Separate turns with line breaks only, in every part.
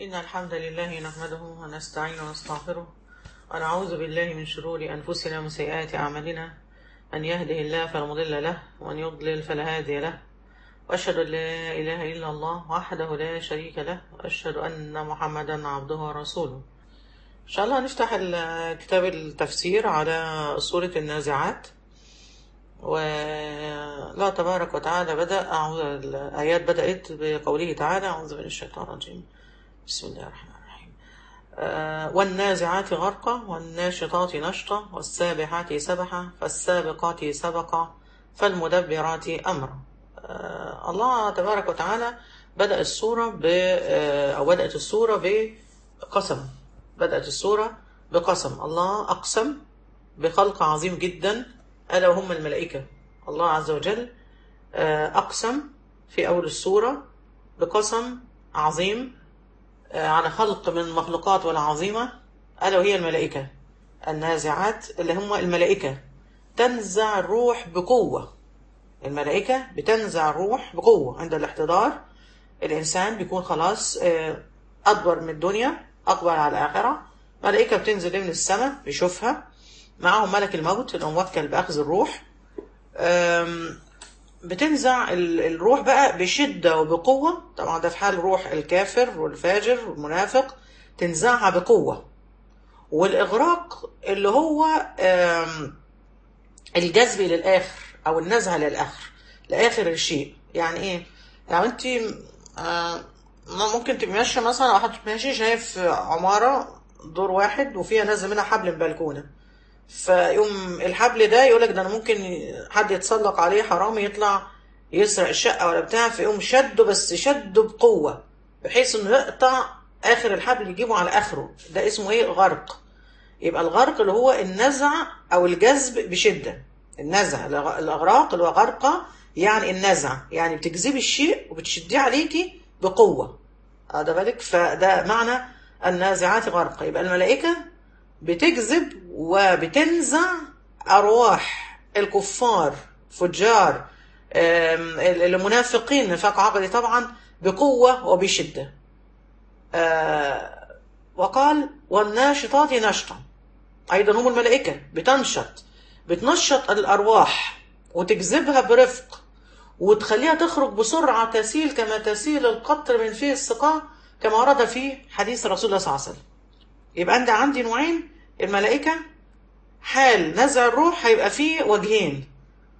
إن الحمد لله نحمده ونستعين ونستغفره ونعوذ بالله من شرور أنفسنا ومن سيئات أعمالنا من يهده الله فلا مضل له ومن يضلل فلا هادي له وأشهد أن لا إله إلا الله وحده لا شريك له وأشهد أن محمدا عبده ورسوله إن شاء الله نفتح ال- كتاب التفسير على سورة النازعات والله تبارك وتعالى بدأ أعوذ الآيات بدأت بقوله تعالى أعوذ من الشيطان الرجيم بسم الله الرحمن الرحيم آه، والنازعات غرقا والناشطات نشطا والسابحات سبحا فالسابقات سبقا فالمدبرات أمرا آه، الله تبارك وتعالى بدأ السورة ب آه، أو بدأت السورة بقسم بدأت السورة بقسم الله أقسم بخلق عظيم جدا ألا وهم الملائكة الله عز وجل آه، أقسم في أول السورة بقسم عظيم آه، على خلق من المخلوقات والعظيمة ألا وهي الملائكة النازعات اللي هم الملائكة تنزع الروح بقوة الملائكة بتنزع الروح بقوة عند الاحتضار الإنسان بيكون خلاص آه، أكبر من الدنيا أكبر على الآخرة ملائكة بتنزل من السماء بيشوفها معاهم ملك الموت اللي هو موكل بأخذ الروح آم، بتنزع ال- الروح بقى بشدة وبقوة طبعا ده في حال روح الكافر والفاجر والمنافق تنزعها بقوة والإغراق اللي هو آم، الجذب للآخر أو النزع للآخر لآخر الشيء يعني إيه؟ يعني أنت آه، ممكن تبقي ماشية مثلا أو حد ماشي شايف عمارة دور واحد وفيها نازل منها حبل من بلكونة فيقوم الحبل ده يقولك ده أنا ممكن حد يتسلق عليه حرامي يطلع يسرق الشقة ولا بتاع فيقوم شده بس شده بقوة بحيث إنه يقطع آخر الحبل يجيبه على آخره ده اسمه إيه غرق يبقى الغرق اللي هو النزع او الجذب بشده النزع الأغ- الاغراق اللي هو غرقه يعني النزع يعني بتجذبي الشيء وبتشديه عليكي بقوه هذا بالك فده معنى النازعات غرقا يبقى الملائكه بتجذب وبتنزع ارواح الكفار فجار آم، المنافقين نفاق عقدي طبعا بقوه وبشده آه، وقال والناشطات نشطا أيضا هم الملائكة بتنشط بتنشط الأرواح وتجذبها برفق وتخليها تخرج بسرعة تسيل كما تسيل القطر من فيه السقاء كما ورد في حديث رسول الله صلى الله عليه وسلم يبقى عندي عندي نوعين الملائكة حال نزع الروح هيبقى فيه وجهين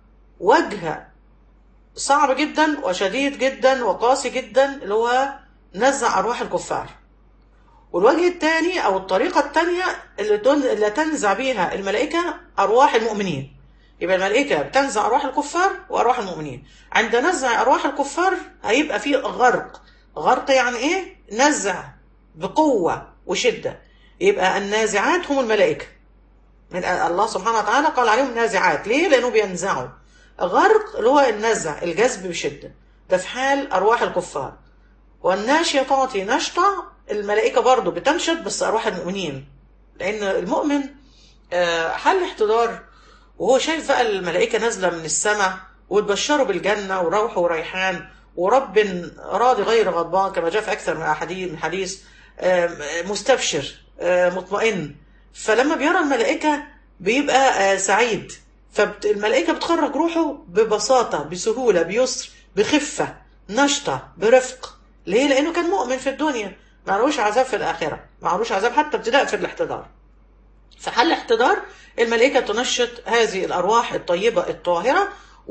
وجه صعب جدا وشديد جدا وقاسي جدا اللي هو نزع أرواح الكفار والوجه الثاني او الطريقه الثانيه اللي تن... اللي تنزع بيها الملائكه ارواح المؤمنين يبقى الملائكه بتنزع ارواح الكفار وارواح المؤمنين عند نزع ارواح الكفار هيبقى في غرق غرق يعني ايه نزع بقوه وشده يبقى النازعات هم الملائكه من الله سبحانه وتعالى قال عليهم نازعات ليه لانه بينزعوا غرق اللي هو النزع الجذب بشده ده في حال ارواح الكفار والناشطات نشطة الملائكة برضو بتنشط بس أرواح المؤمنين لأن المؤمن آه، حل احتضار وهو شايف بقى الملائكة نازلة من السماء وتبشره بالجنة وروح وريحان ورب راضي غير غضبان كما جاء في أكثر من أحاديث من حديث آه، مستبشر آه، مطمئن فلما بيرى الملائكة بيبقى آه، سعيد فالملائكة بتخرج روحه ببساطة بسهولة بيسر بخفة نشطة برفق ليه؟ لأنه كان مؤمن في الدنيا معلوش عذاب في الآخرة معلوش عذاب حتى ابتداء في الاحتضار في حال الاحتضار الملائكة تنشط هذه الأرواح الطيبة الطاهرة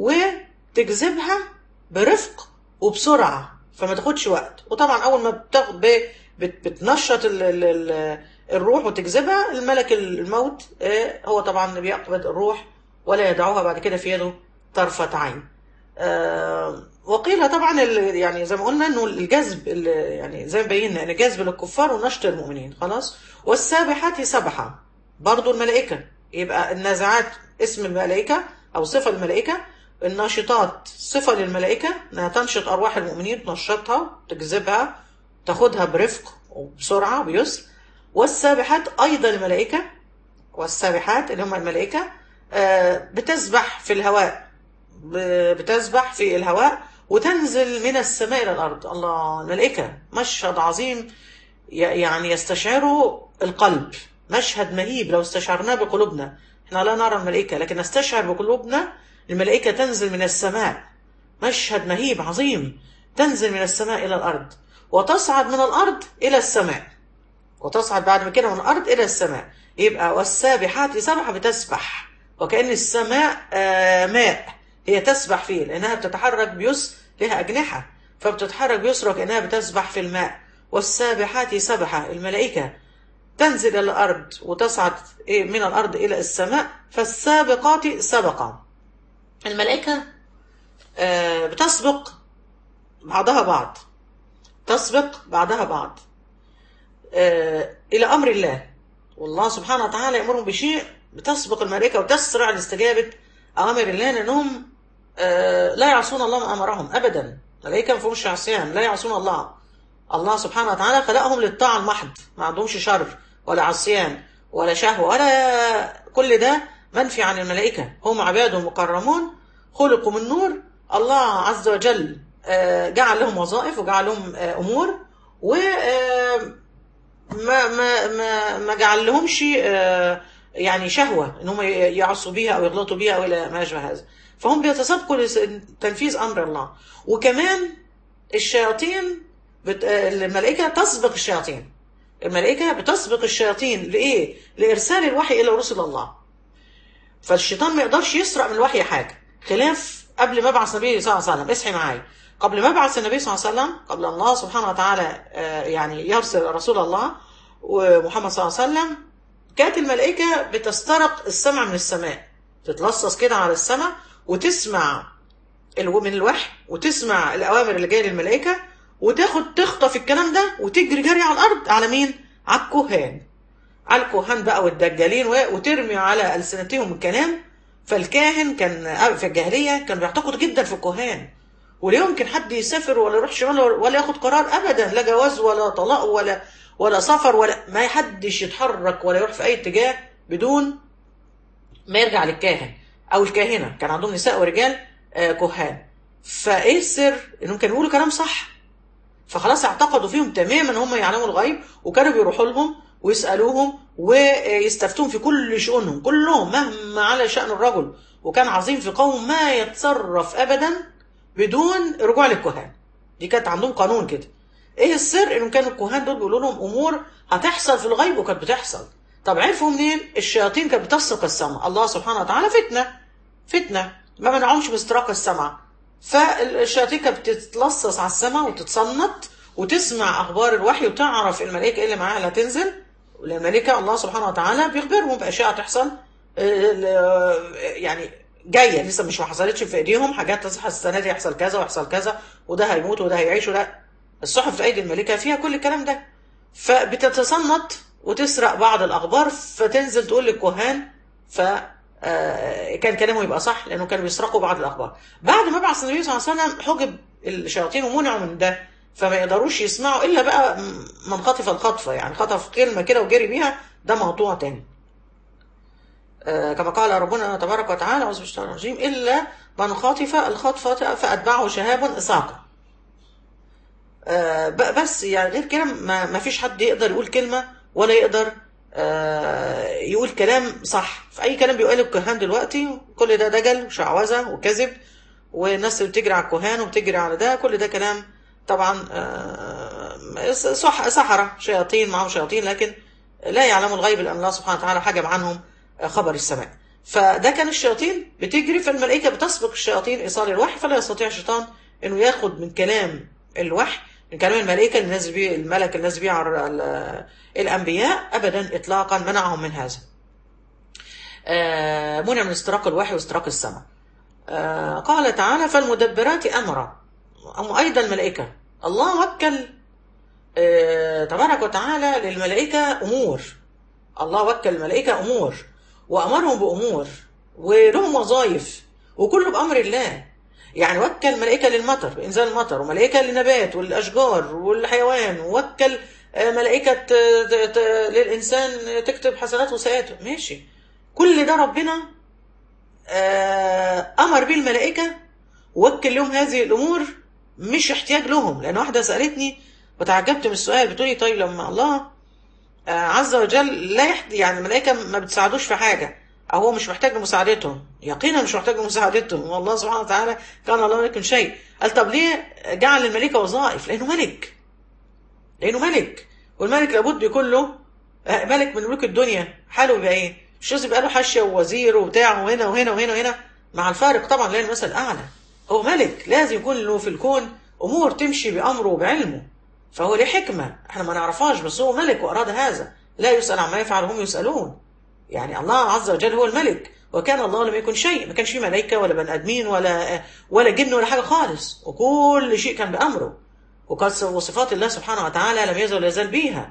وتجذبها برفق وبسرعة فما تاخدش وقت وطبعا أول ما بتاخد ب- بت- بتنشط ال ال ال الروح وتجذبها الملك الموت آه، هو طبعا بيقبض الروح ولا يدعوها بعد كده في يده طرفة عين آه، وقيل طبعا ال- يعني زي ما قلنا انه الجذب ال- يعني زي ما بينا ان الجذب للكفار ونشط المؤمنين خلاص والسابحات سبحا برضو الملائكه يبقى النازعات اسم الملائكه او صفه الملائكه الناشطات صفه للملائكه انها تنشط ارواح المؤمنين تنشطها تجذبها تاخدها برفق وبسرعه وبيسر والسابحات ايضا الملائكه والسابحات اللي هم الملائكه آه، بتسبح في الهواء ب- بتسبح في الهواء وتنزل من السماء إلى الأرض الله الملائكة مشهد عظيم ي- يعني يستشعروا القلب مشهد مهيب لو استشعرناه بقلوبنا احنا لا نرى الملائكة لكن نستشعر بقلوبنا الملائكة تنزل من السماء مشهد مهيب عظيم تنزل من السماء إلى الأرض وتصعد من الأرض إلى السماء وتصعد بعد ما كده من الأرض إلى السماء يبقى والسابحات سبحة بتسبح وكأن السماء آه، ماء هي تسبح فيه لأنها بتتحرك بيس لها أجنحة فبتتحرك بيسرى كأنها بتسبح في الماء والسابحات سبحة الملائكة تنزل إلى الأرض وتصعد إيه من الأرض إلى السماء فالسابقات سبقا الملائكة آه، بتسبق بعضها بعض تسبق بعضها بعض آه، إلى أمر الله والله سبحانه وتعالى يأمرهم بشيء بتسبق الملائكة وتسرع لاستجابة أوامر الله لأنهم آه، لا يعصون الله ما أمرهم أبدا الملائكة ما فيهمش عصيان لا يعصون الله الله سبحانه وتعالى خلقهم للطاعة المحض ما عندهمش شر ولا عصيان ولا شهوة ولا كل ده منفي عن الملائكة هم عباد مكرمون خلقوا من نور الله عز وجل آه، جعل لهم وظائف وجعل لهم آه، أمور و آه، ما ما ما ما جعل لهمش آه، يعني شهوة ان هم يعصوا بيها او يغلطوا بيها او الى ما يشبه هذا فهم بيتسابقوا لتنفيذ امر الله وكمان الشياطين بت... آه، الملائكة تسبق الشياطين الملائكة بتسبق الشياطين لإيه؟ لإرسال الوحي إلى رسل الله فالشيطان ما يقدرش يسرق من الوحي حاجة خلاف قبل ما ابعث النبي صلى الله عليه وسلم اصحي معايا قبل ما ابعث النبي صلى الله عليه وسلم قبل الله سبحانه وتعالى آه، يعني يرسل رسول الله ومحمد صلى الله عليه وسلم كانت الملائكة بتسترق السمع من السماء تتلصص كده على السماء وتسمع الو- من الوحي وتسمع الأوامر اللي جاية للملائكة وتاخد تخطف الكلام ده وتجري جري على الأرض على مين؟ على الكهان على الكهان بقى والدجالين و- وترمي على ألسنتهم الكلام فالكاهن كان في الجاهلية كان بيعتقد جدا في الكهان ولا يمكن حد يسافر ولا يروح شمال ولا ياخد قرار ابدا لا جواز ولا طلاق ولا ولا سفر ولا ما حدش يتحرك ولا يروح في اي اتجاه بدون ما يرجع للكاهن او الكاهنه كان عندهم نساء ورجال آه، كهان فايه السر انهم كانوا يقولوا كلام صح فخلاص اعتقدوا فيهم تماما هم يعلموا الغيب وكانوا بيروحوا لهم ويسالوهم ويستفتون في كل شؤونهم كلهم مهما على شان الرجل وكان عظيم في قوم ما يتصرف ابدا بدون رجوع للكهان دي كانت عندهم قانون كده ايه السر انهم كانوا الكهان دول بيقولوا لهم امور هتحصل في الغيب وكانت بتحصل طب عرفوا منين الشياطين كانت بتسرق السمع الله سبحانه وتعالى فتنه فتنه ما منعهمش باستراق السمع فالشياطين كانت بتتلصص على السمع وتتصنت وتسمع اخبار الوحي وتعرف الملائكه ايه اللي معاها اللي هتنزل والملائكه الله سبحانه وتعالى بيخبرهم باشياء هتحصل آه، يعني جايه لسه مش ما حصلتش في ايديهم حاجات تصحى السنه دي يحصل كذا ويحصل كذا وده هيموت وده هيعيش ولا الصحف في ايدي الملائكه فيها كل الكلام ده فبتتصنت وتسرق بعض الاخبار فتنزل تقول للكهان ف آه، كان كلامه يبقى صح لانه كانوا بيسرقوا بعض الاخبار بعد ما بعث النبي صلى الله عليه وسلم حجب الشياطين ومنعوا من ده فما يقدروش يسمعوا الا بقى من خطف الخطفه يعني خطف كلمه كده وجري بيها ده موضوع تاني آه، كما قال ربنا تبارك وتعالى اعوذ بالله من الشيطان الرجيم الا من خطف الخطفه فاتبعه شهاب اساقا آه، ب- بس يعني غير كده ما ما فيش حد يقدر يقول كلمه ولا يقدر آه، يقول كلام صح في اي كلام بيقوله الكهان دلوقتي كل ده دجل وشعوذه وكذب والناس اللي بتجري على الكهان وبتجري على ده كل ده كلام طبعا آه، صح سحرة شياطين معهم شياطين لكن لا يعلموا الغيب لان الله سبحانه وتعالى حجب عنهم خبر السماء فده كان الشياطين بتجري فالملائكه بتسبق الشياطين ايصال الوحي فلا يستطيع الشيطان انه ياخد من كلام الوحي من كلام الملائكه اللي نازل بيه الملك اللي نازل بيه على ال- الانبياء ابدا اطلاقا منعهم من هذا. آه، منع من استراق الوحي واستراق السماء. آه، قال تعالى فالمدبرات امرا أم ايضا الملائكه الله وكل آه، تبارك وتعالى للملائكه امور الله وكل الملائكه امور وامرهم بامور ولهم وظائف وكله بامر الله يعني وكل ملائكه للمطر بانزال المطر وملائكه للنبات والاشجار والحيوان ووكل آه، ملائكه آه، ت- ت- للانسان تكتب حسناته وسيئاته ماشي كل ده ربنا آه، امر بيه الملائكه وكل لهم هذه الامور مش احتياج لهم لان واحده سالتني وتعجبت من السؤال بتقولي طيب لما الله آه، عز وجل لا يحد يعني الملائكة ما بتساعدوش في حاجة أو هو مش محتاج لمساعدتهم يقينا مش محتاج لمساعدتهم والله سبحانه وتعالى كان الله ملك شيء قال طب ليه جعل الملائكة وظائف لأنه ملك لأنه ملك والملك لابد يكون له آه، ملك من ملوك الدنيا حاله يبقى ايه مش لازم يبقى له حاشيه ووزير وبتاع وهنا وهنا وهنا وهنا مع الفارق طبعا لان المثل اعلى هو ملك لازم يكون له في الكون امور تمشي بامره وبعلمه فهو ليه حكمه احنا ما نعرفهاش بس هو ملك واراد هذا لا يسال عما يفعل هم يسالون يعني الله عز وجل هو الملك وكان الله لم يكن شيء ما كانش فيه ملائكه ولا بني ادمين ولا ولا جن ولا حاجه خالص وكل شيء كان بامره وقد وصفات الله سبحانه وتعالى لم يزل يزال بيها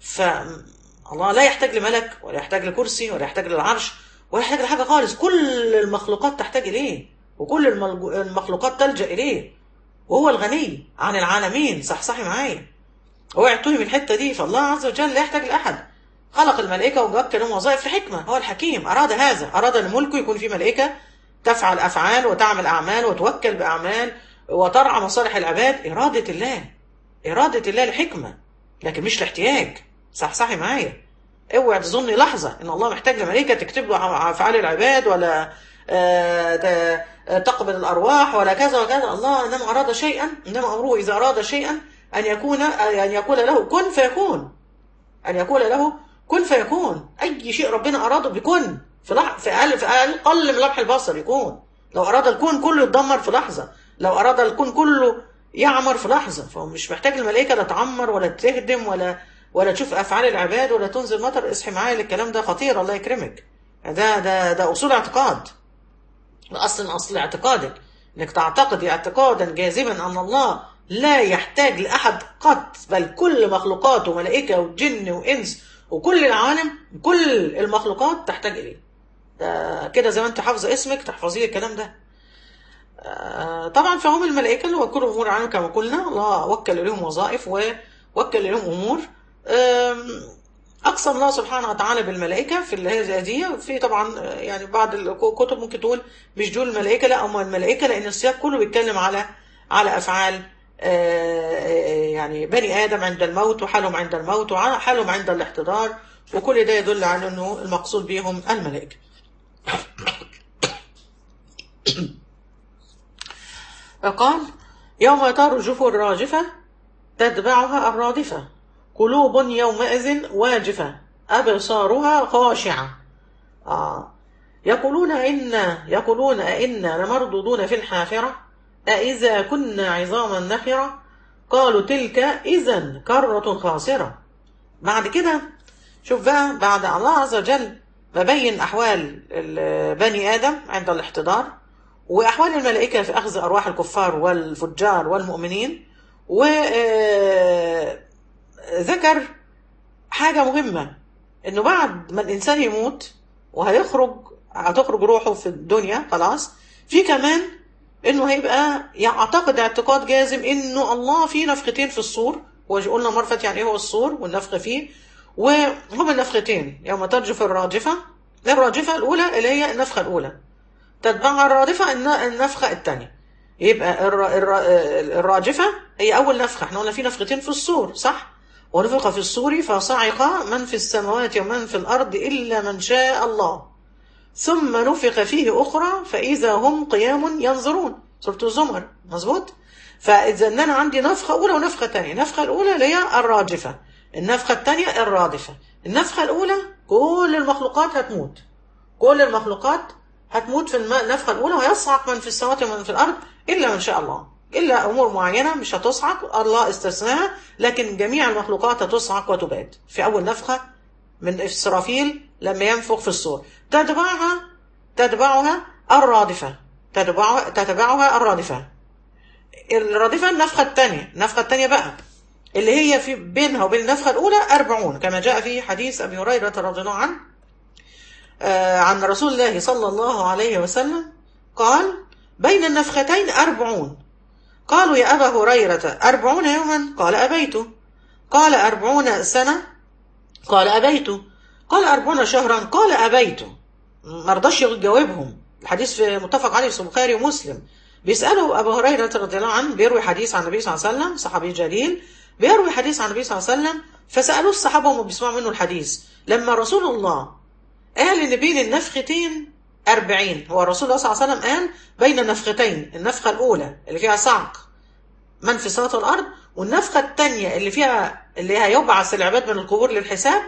فالله لا يحتاج لملك ولا يحتاج لكرسي ولا يحتاج للعرش ولا يحتاج لحاجة خالص كل المخلوقات تحتاج إليه وكل الملج- المخلوقات تلجأ إليه وهو الغني عن العالمين صح صحي معايا اوعي من الحتة دي فالله عز وجل لا يحتاج لأحد خلق الملائكة ووكل لهم وظائف لحكمة هو الحكيم أراد هذا أراد أن ملكه يكون فيه ملائكة تفعل أفعال وتعمل أعمال وتوكل بأعمال وترعى مصالح العباد إرادة الله إرادة الله لحكمة لكن مش لاحتياج صح صحي معايا اوعى تظني لحظة ان الله محتاج لملائكة تكتب له افعال العباد ولا آه، ت- آه، تقبل الارواح ولا كذا وكذا الله انما اراد شيئا انما امره اذا اراد شيئا ان يكون ان يقول له كن فيكون ان يقول له كن فيكون اي شيء ربنا اراده بيكون في لح... في اقل في اقل من لمح البصر يكون لو اراد الكون كله يتدمر في لحظه لو اراد الكون كله يعمر في لحظه فهو مش محتاج الملائكه لا تعمر ولا تهدم ولا ولا تشوف افعال العباد ولا تنزل مطر اصحي معايا الكلام ده خطير الله يكرمك ده ده ده اصول اعتقاد اصل من اصل اعتقادك انك تعتقد اعتقادا جازما ان الله لا يحتاج لاحد قط بل كل مخلوقاته ملائكه وجن وانس وكل العالم كل المخلوقات تحتاج اليه ده كده زي ما انت حافظه اسمك تحفظيه الكلام ده آه، طبعا فهم الملائكه اللي وكلوا امور عنهم كما قلنا الله وكل لهم وظائف ووكل لهم امور آم، اقسم الله سبحانه وتعالى بالملائكه في هذه دي في طبعا آه، يعني بعض الكتب ممكن تقول مش دول الملائكه لا هم الملائكه لان السياق كله بيتكلم على على افعال آه، آه، يعني بني ادم عند الموت وحالهم عند الموت وحالهم عند الاحتضار وكل ده يدل على انه المقصود بهم الملائكه قال يوم ترجف الراجفة تتبعها الرادفة قلوب يومئذ واجفة أبصارها خاشعة آه. يقولون إن يقولون أئنا لمردودون في الحافرة أإذا كنا عظاما نخرة قالوا تلك إذا كرة خاسرة بعد كده شوف بقى بعد الله عز وجل ببين أحوال ال- بني آدم عند الاحتضار وأحوال الملائكة في أخذ أرواح الكفار والفجار والمؤمنين وذكر حاجة مهمة إنه بعد ما الإنسان يموت وهيخرج هتخرج روحه في الدنيا خلاص في كمان إنه هيبقى يعتقد اعتقاد جازم إنه الله في نفختين في الصور وقلنا مرفت يعني إيه هو الصور والنفخ فيه وهما النفختين يوم ترجف الراجفة الراجفة الأولى اللي هي النفخة الأولى تتبعها الرادفة الن- النفخة الثانية يبقى الر... الر... الراجفة هي أول نفخة احنا قلنا في نفختين في الصور صح ونفخ في الصور فصعق من في السماوات ومن في الأرض إلا من شاء الله ثم نفخ فيه أخرى فإذا هم قيام ينظرون سورة الزمر مظبوط فإذا إن أنا عندي نفخة أولى ونفخة ثانية النفخة الأولى اللي هي الراجفة النفخة الثانية الرادفة النفخة الأولى كل المخلوقات هتموت كل المخلوقات هتموت في الم- النفخة الأولى ويصعق من في السماوات ومن في الأرض إلا من شاء الله إلا أمور معينة مش هتصعق الله استثناها لكن جميع المخلوقات هتصعق وتباد في أول نفخة من إسرافيل لما ينفخ في الصور تتبعها تتبعها الرادفة تتبعها, تتبعها الرادفة الرادفة النفخة الثانية النفخة الثانية بقى اللي هي في بينها وبين النفخة الأولى أربعون كما جاء في حديث أبي هريرة رضي الله عنه آه، عن رسول الله صلى الله عليه وسلم قال بين النفختين أربعون قالوا يا أبا هريرة أربعون يوما قال أبيت قال أربعون سنة قال أبيت قال أربعون شهرا قال أبيت ما رضاش يجاوبهم الحديث في متفق عليه في البخاري ومسلم بيسأله أبو هريرة رضي الله عنه بيروي حديث عن النبي صلى الله عليه وسلم صحابي جليل بيروي حديث عن النبي صلى الله عليه وسلم فسالوه الصحابه وهم بيسمعوا منه الحديث لما رسول الله قال ان بين النفختين أربعين هو الرسول صلى الله عليه وسلم قال بين النفختين النفخه الاولى اللي فيها صعق من في السماوات والارض والنفخه الثانيه اللي فيها اللي هيبعث العباد من القبور للحساب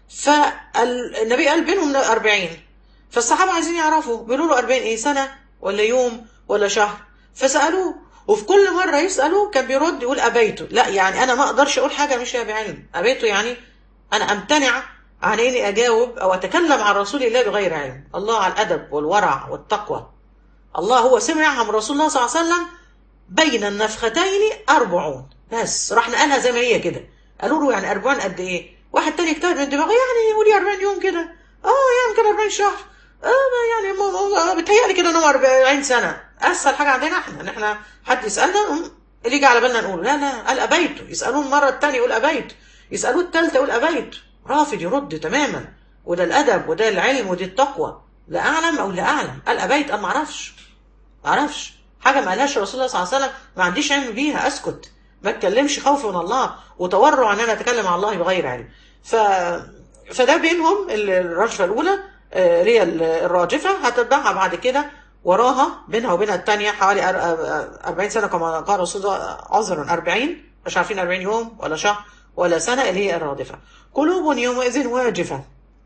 فالنبي قال بينهم 40 فالصحابه عايزين يعرفوا بيقولوا له 40 ايه سنه ولا يوم ولا شهر فسالوه وفي كل مره يسالوه كان بيرد يقول ابيته لا يعني انا ما اقدرش اقول حاجه مش بعلم ابيته يعني انا امتنع عن اني اجاوب او اتكلم عن رسول الله بغير علم الله على الادب والورع والتقوى الله هو سمعها من رسول الله صلى الله عليه وسلم بين النفختين أربعون بس راح نقلها زي ما هي كده قالوا له يعني أربعون قد إيه واحد تاني اجتهد من دماغه يعني يقول لي 40 يوم كده اه يمكن 40 شهر اه يعني بتهيألي كده انهم 40 سنه اسهل حاجه عندنا احنا ان احنا حد يسالنا اللي يجي على بالنا نقول لا لا قال ابيته يسالوه المره الثانيه يقول ابيت يسالوه الثالثه يقول ابيت رافض يرد تماما وده الادب وده العلم ودي التقوى لا اعلم او لا اعلم قال ابيت انا ما اعرفش ما اعرفش حاجه ما قالهاش رسول الله صلى الله عليه وسلم ما عنديش علم بيها اسكت ما اتكلمش خوف من الله وتورع ان انا اتكلم عن الله بغير علم ف فده بينهم الرجفه الاولى اللي هي الراجفه هتتبعها بعد كده وراها بينها وبينها الثانيه حوالي 40 سنه كما قال رسول الله عذرا 40 مش عارفين 40 يوم ولا شهر ولا سنه اللي هي الرادفه قلوب يومئذ واجفه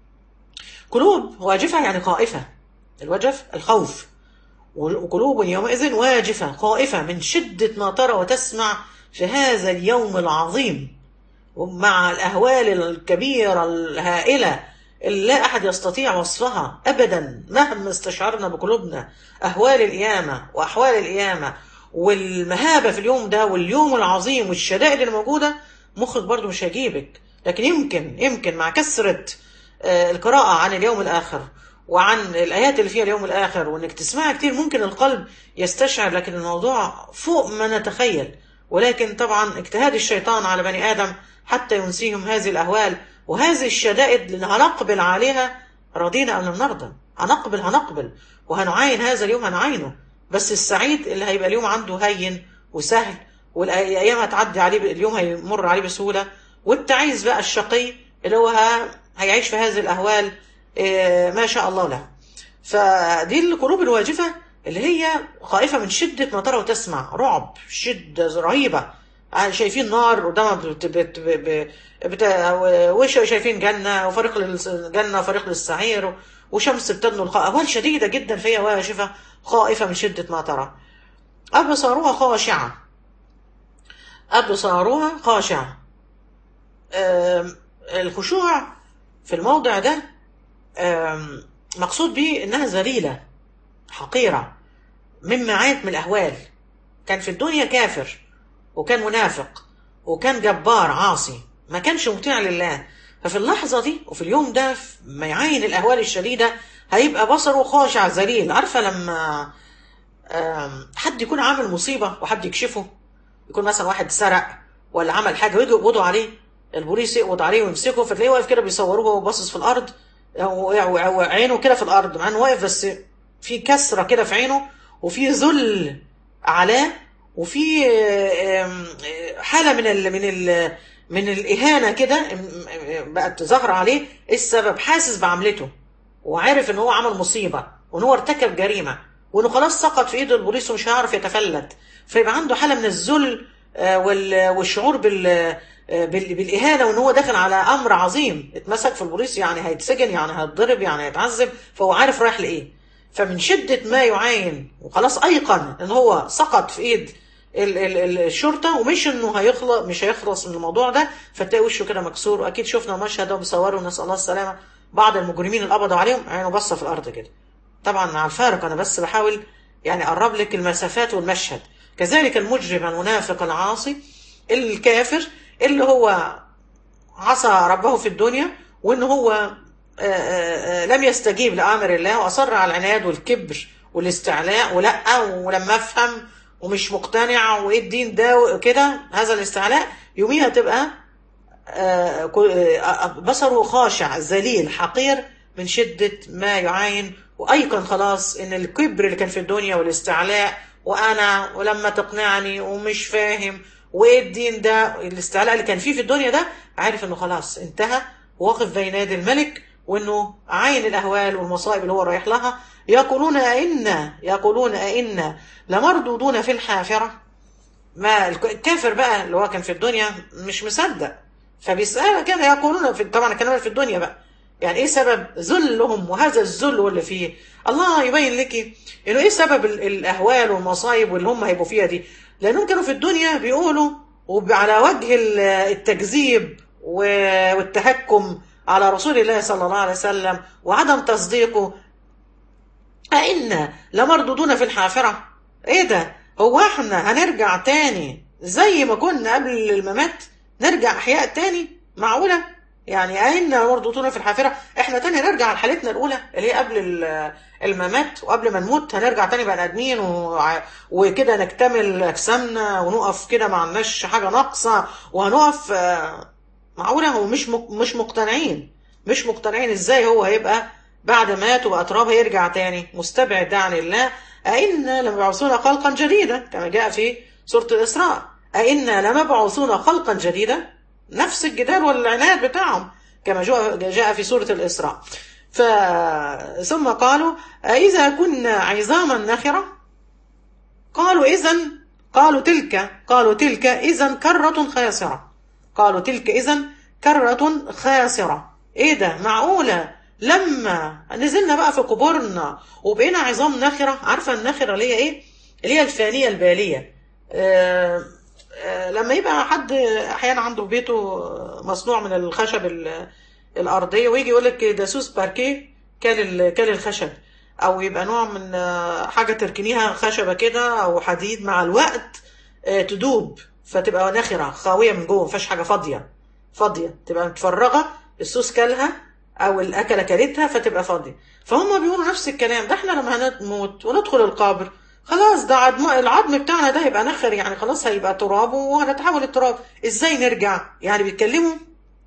قلوب واجفه يعني خائفه الوجف الخوف وقلوب يومئذ واجفة خائفة من شدة ما ترى وتسمع في هذا اليوم العظيم ومع الأهوال الكبيرة الهائلة اللي لا أحد يستطيع وصفها أبدا مهما استشعرنا بقلوبنا أهوال القيامة وأحوال القيامة والمهابة في اليوم ده واليوم العظيم والشدائد الموجودة مخك برضو مش هيجيبك لكن يمكن يمكن مع كثرة القراءة عن اليوم الآخر وعن الآيات اللي فيها اليوم الآخر وإنك تسمعها كتير ممكن القلب يستشعر لكن الموضوع فوق ما نتخيل ولكن طبعا اجتهاد الشيطان على بني آدم حتى ينسيهم هذه الأهوال وهذه الشدائد اللي هنقبل عليها راضينا أم لم نرضى هنقبل هنقبل وهنعاين هذا اليوم هنعاينه بس السعيد اللي هيبقى اليوم عنده هين وسهل والأيام هتعدي عليه اليوم هيمر عليه بسهولة والتعيس بقى الشقي اللي هو هيعيش في هذه الأهوال ما شاء الله له فدي القلوب الواجفة اللي هي خائفة من شدة ما ترى وتسمع رعب شدة رهيبة شايفين نار قدامها بت بت بت وش شايفين جنة وفريق للجنة وفريق للسعير وشمس بتدنو القاء أهوال شديدة جدا فهي واجفة خائفة من شدة ما ترى أبصارها خاشعة أبصارها خاشعة الخشوع في الموضع ده مقصود به انها ذليله حقيره مما عانت من الاهوال كان في الدنيا كافر وكان منافق وكان جبار عاصي ما كانش مطيع لله ففي اللحظة دي وفي اليوم ده ما يعاين الأهوال الشديدة هيبقى بصره خاشع ذليل عارفة لما حد يكون عامل مصيبة وحد يكشفه يكون مثلا واحد سرق ولا عمل حاجة ويجوا يقبضوا عليه البوليس يقبض عليه ويمسكه فتلاقيه واقف كده بيصوروه وهو باصص في الأرض وعينه كده في الارض مع انه واقف بس في كسره كده في عينه وفي ذل علاه وفي حاله من ال من ال من الاهانه كده بقت ظاهره عليه ايه السبب حاسس بعملته وعارف ان هو عمل مصيبه وان هو ارتكب جريمه وانه خلاص سقط في ايد البوليس ومش هيعرف يتفلت فيبقى عنده حاله من الذل والشعور بال بالاهانه وان هو داخل على امر عظيم اتمسك في البوليس يعني هيتسجن يعني هيتضرب يعني هيتعذب فهو عارف رايح لايه فمن شده ما يعاين وخلاص ايقن ان هو سقط في ايد ال ال الشرطه ومش انه هيخلص مش هيخلص من الموضوع ده فتلاقي وشه كده مكسور واكيد شفنا المشهد ده بيصوروا نسال الله السلامه بعض المجرمين اللي قبضوا عليهم عينه بصه في الارض كده طبعا على الفارق انا بس بحاول يعني اقرب لك المسافات والمشهد كذلك المجرم المنافق العاصي الكافر اللي هو عصى ربه في الدنيا وان هو آآ آآ لم يستجيب لامر الله واصر على العناد والكبر والاستعلاء ولا ولما افهم ومش مقتنع وايه الدين ده كده هذا الاستعلاء يوميها تبقى بصره خاشع ذليل حقير من شدة ما يعاين وأيقن خلاص إن الكبر اللي كان في الدنيا والاستعلاء وأنا ولما تقنعني ومش فاهم وايه الدين ده الاستعلاء اللي كان فيه في الدنيا ده عارف انه خلاص انتهى واقف بين يدي الملك وانه عين الاهوال والمصائب اللي هو رايح لها يقولون أئنا يقولون أئنا لمردودون في الحافرة ما الكافر بقى اللي هو كان في الدنيا مش مصدق فبيسأل كده يقولون في طبعا الكلام في الدنيا بقى يعني ايه سبب ذلهم وهذا الذل واللي فيه الله يبين لك انه ايه سبب الاهوال والمصايب واللي هم هيبقوا فيها دي لانهم كانوا في الدنيا بيقولوا وعلى وجه التكذيب والتهكم على رسول الله صلى الله عليه وسلم وعدم تصديقه أئنا لمردودون في الحافرة ايه ده هو احنا هنرجع تاني زي ما كنا قبل الممات نرجع احياء تاني معقولة يعني أئنا لمردودون في الحافرة احنا تاني نرجع لحالتنا الاولى اللي هي قبل الممات وقبل ما نموت هنرجع تاني بني ادمين وكده نكتمل اجسامنا ونقف كده ما عندناش حاجه ناقصه وهنقف معقوله هو مش مش مقتنعين مش مقتنعين ازاي هو هيبقى بعد ما مات وبقى تراب هيرجع تاني مستبعد عن الله أئنا لمبعوثون خلقا جديدا كما جاء في سورة الإسراء أئنا لمبعوثون خلقا جديدا نفس الجدال والعناد بتاعهم كما جاء في سورة الإسراء ف... ثم قالوا أإذا كنا عظاما نخرة قالوا إذن قالوا تلك قالوا تلك إذا كرة خاسرة قالوا تلك إذا كرة خاسرة إيه ده معقولة لما نزلنا بقى في قبورنا وبقينا عظام نخرة عارفة النخرة اللي هي ايه اللي هي الفانية البالية آآ آآ لما يبقى حد احيانا عنده في بيته مصنوع من الخشب الارضية ويجي يقول لك ده سوس باركيه كان كان الخشب او يبقى نوع من حاجة تركنيها خشبة كده او حديد مع الوقت تدوب فتبقى نخرة خاوية من جوه مفيهاش حاجة فاضية فاضية تبقى متفرغة السوس كلها او الاكله كلتها فتبقى فاضيه فهم بيقولوا نفس الكلام ده احنا لما هنموت وندخل القبر خلاص ده عظم العظم بتاعنا ده هيبقى نخر يعني خلاص هيبقى تراب وهنتحول التراب ازاي نرجع يعني بيتكلموا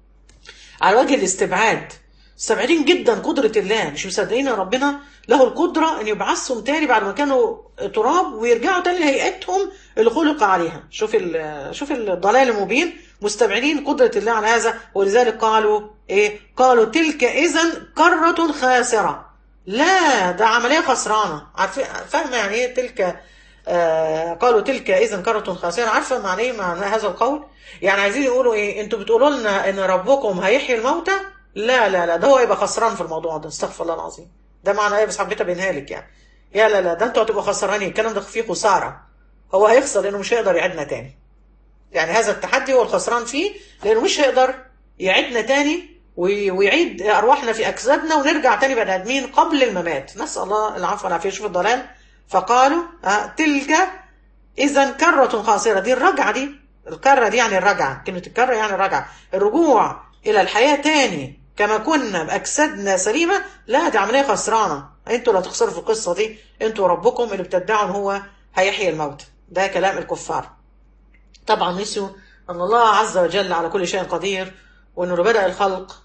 على وجه الاستبعاد مستبعدين جدا قدرة الله مش مصدقين ان ربنا له القدرة ان يبعثهم تاني بعد ما كانوا تراب ويرجعوا تاني لهيئتهم اللي خلق عليها شوف شوف الضلال المبين مستبعدين قدرة الله على هذا ولذلك قالوا ايه قالوا تلك اذا كرة خاسرة لا ده عملية خسرانة عارفين فاهمة يعني ايه تلك آه قالوا تلك اذا كرة خاسرة عارفة معنى ايه معنى هذا القول يعني عايزين يقولوا ايه انتوا بتقولوا لنا ان ربكم هيحيي الموتى لا لا لا ده هو يبقى خسران في الموضوع ده استغفر الله العظيم ده معنى ايه بس حبيت ابينها لك يعني يا لا لا ده انتوا هتبقوا خسرانين الكلام ده فيه خسارة هو هيخسر لانه مش هيقدر يعيدنا تاني يعني هذا التحدي هو الخسران فيه لانه مش هيقدر يعيدنا تاني ويعيد ارواحنا في اجسادنا ونرجع تاني بني ادمين قبل الممات نسال الله العفو والعافيه شوف الضلال فقالوا آه تلك اذا كره خاسره دي الرجعه دي الكره دي يعني الرجعه كلمه الكره يعني الرجعه الرجوع الى الحياه تاني كما كنا باجسادنا سليمه لا دي عمليه خسرانه انتوا اللي هتخسروا في القصه دي انتوا ربكم اللي بتدعوا ان هو هيحيي الموت ده كلام الكفار طبعا نسيوا ان الله عز وجل على كل شيء قدير وانه بدأ الخلق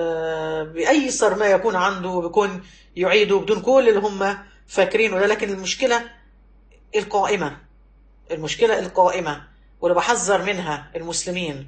بأي صر ما يكون عنده بيكون يعيده بدون كل اللي هم فاكرينه ده لكن المشكلة القائمة المشكلة القائمة واللي بحذر منها المسلمين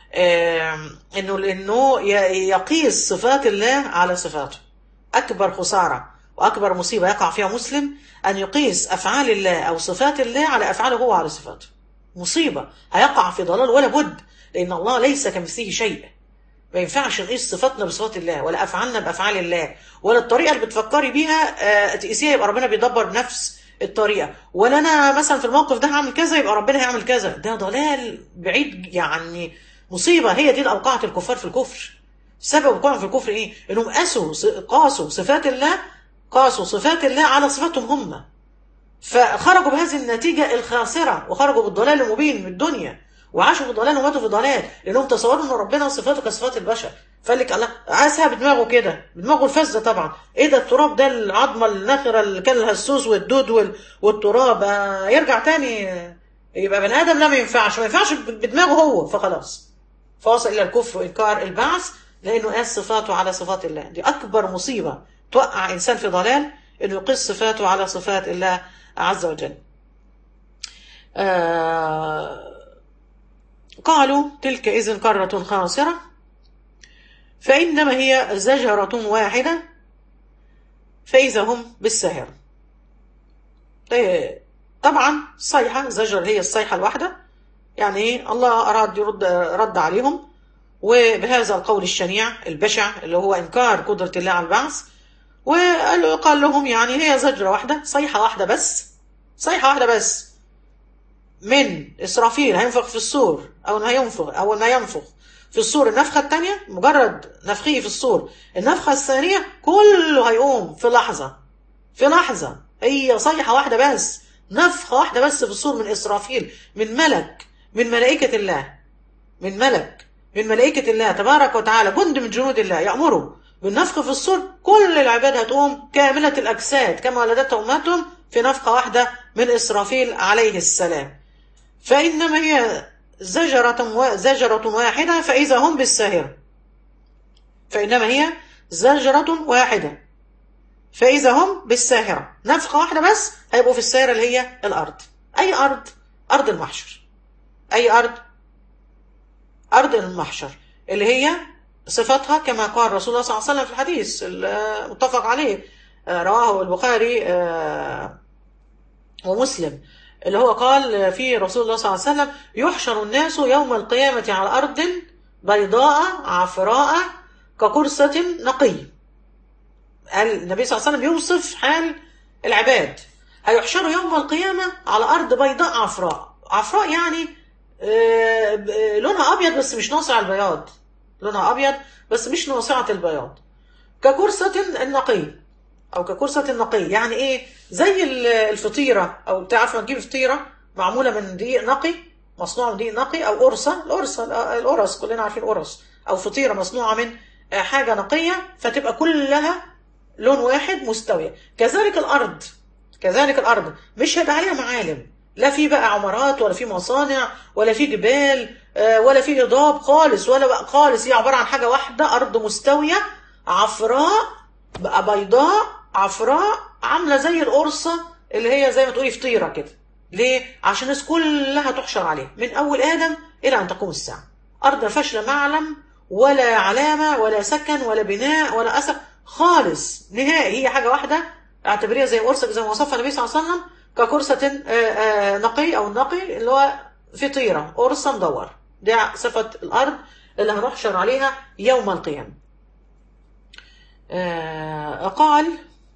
انه انه يقيس صفات الله على صفاته اكبر خسارة واكبر مصيبة يقع فيها مسلم ان يقيس افعال الله او صفات الله على افعاله هو على صفاته مصيبة هيقع في ضلال ولا بد لان الله ليس كمثله شيء ما ينفعش نقيس صفاتنا بصفات الله ولا افعالنا بافعال الله ولا الطريقه اللي بتفكري بيها تقيسيها يبقى ربنا بيدبر بنفس الطريقه ولا انا مثلا في الموقف ده هعمل كذا يبقى ربنا هيعمل كذا ده ضلال بعيد يعني مصيبه هي دي اللي اوقعت الكفار في الكفر سبب وقوعهم في الكفر ايه انهم قاسوا قاسوا صفات الله قاسوا صفات الله على صفاتهم هم فخرجوا بهذه النتيجه الخاسره وخرجوا بالضلال المبين من الدنيا وعاشوا في ضلال وماتوا في ضلال لانهم تصوروا ان ربنا صفاته كصفات البشر فقال لك الله قاسها بدماغه كده بدماغه الفزه طبعا ايه ده التراب ده العظمه النخره اللي كان الهسوس والدود وال... والتراب آه يرجع تاني يبقى بني ادم لا ما ينفعش ما ينفعش بدماغه هو فخلاص فوصل الى الكفر وانكار البعث لانه قاس صفاته على صفات الله دي اكبر مصيبه توقع انسان في ضلال انه يقيس صفاته على صفات الله عز وجل آه قالوا تلك إذن كرة خاسرة فإنما هي زجرة واحدة فإذا هم بالساهرة إيه، طبعا صيحة زجر هي الصيحة الواحدة يعني إيه؟ الله أراد يرد رد عليهم وبهذا القول الشنيع البشع اللي هو إنكار قدرة الله على البعث وقال قال لهم يعني هي زجرة واحدة صيحة واحدة بس صيحة واحدة بس من إسرافيل هينفخ في الصور أول ما ينفخ أول ما ينفخ في الصور النفخة الثانية مجرد نفخه في الصور النفخة الثانية كله هيقوم في لحظة في لحظة هي صيحة واحدة بس نفخة واحدة بس في الصور من إسرافيل من ملك من ملائكة الله من ملك من ملائكة الله تبارك وتعالى جند من جنود الله يأمروا بالنفخ في الصور كل العباد هتقوم كاملة الأجساد كما ولدتها أمهاتهم في نفخة واحدة من إسرافيل عليه السلام فإنما هي زجرة, و... زجرة واحدة فإذا هم بالساهرة فإنما هي زجرة واحدة فإذا هم بالساهرة نفخة واحدة بس هيبقوا في الساهرة اللي هي الأرض أي أرض أرض المحشر أي أرض أرض المحشر اللي هي صفتها كما قال رسول الله صلى الله عليه وسلم في الحديث المتفق عليه رواه البخاري ومسلم اللي هو قال فيه رسول الله صلى الله عليه وسلم يحشر الناس يوم القيامة على أرض بيضاء عفراء كقرصة نقي النبي صلى الله عليه وسلم يوصف حال العباد هيحشروا يوم القيامة على أرض بيضاء عفراء عفراء يعني لونها أبيض بس مش ناصع البياض لونها أبيض بس مش ناصعة البياض ككرسة النقي أو ككرسة النقي يعني إيه زي الفطيرة أو تعرف ما تجيب فطيرة معمولة من دقيق نقي مصنوعة من دقيق نقي أو قرصة القرصة القرص كلنا عارفين قرص أو فطيرة مصنوعة من حاجة نقية فتبقى كلها لون واحد مستوية كذلك الأرض كذلك الأرض مش هيبقى عليها معالم لا في بقى عمارات ولا في مصانع ولا في جبال ولا في هضاب خالص ولا بقى خالص هي عبارة عن حاجة واحدة أرض مستوية عفراء بقى بيضاء عفراء عاملة زي القرصة اللي هي زي ما تقولي فطيرة كده ليه؟ عشان الناس كلها تحشر عليه من أول آدم إلى أن تقوم الساعة أرض ما فيهاش لا معلم ولا علامة ولا سكن ولا بناء ولا أثر خالص نهائي هي حاجة واحدة اعتبريها زي قرصة زي ما وصفها النبي صلى الله عليه وسلم كقرصة نقي أو النقي اللي هو فطيرة قرصة مدور دي صفة الأرض اللي هنحشر عليها يوم القيامة قال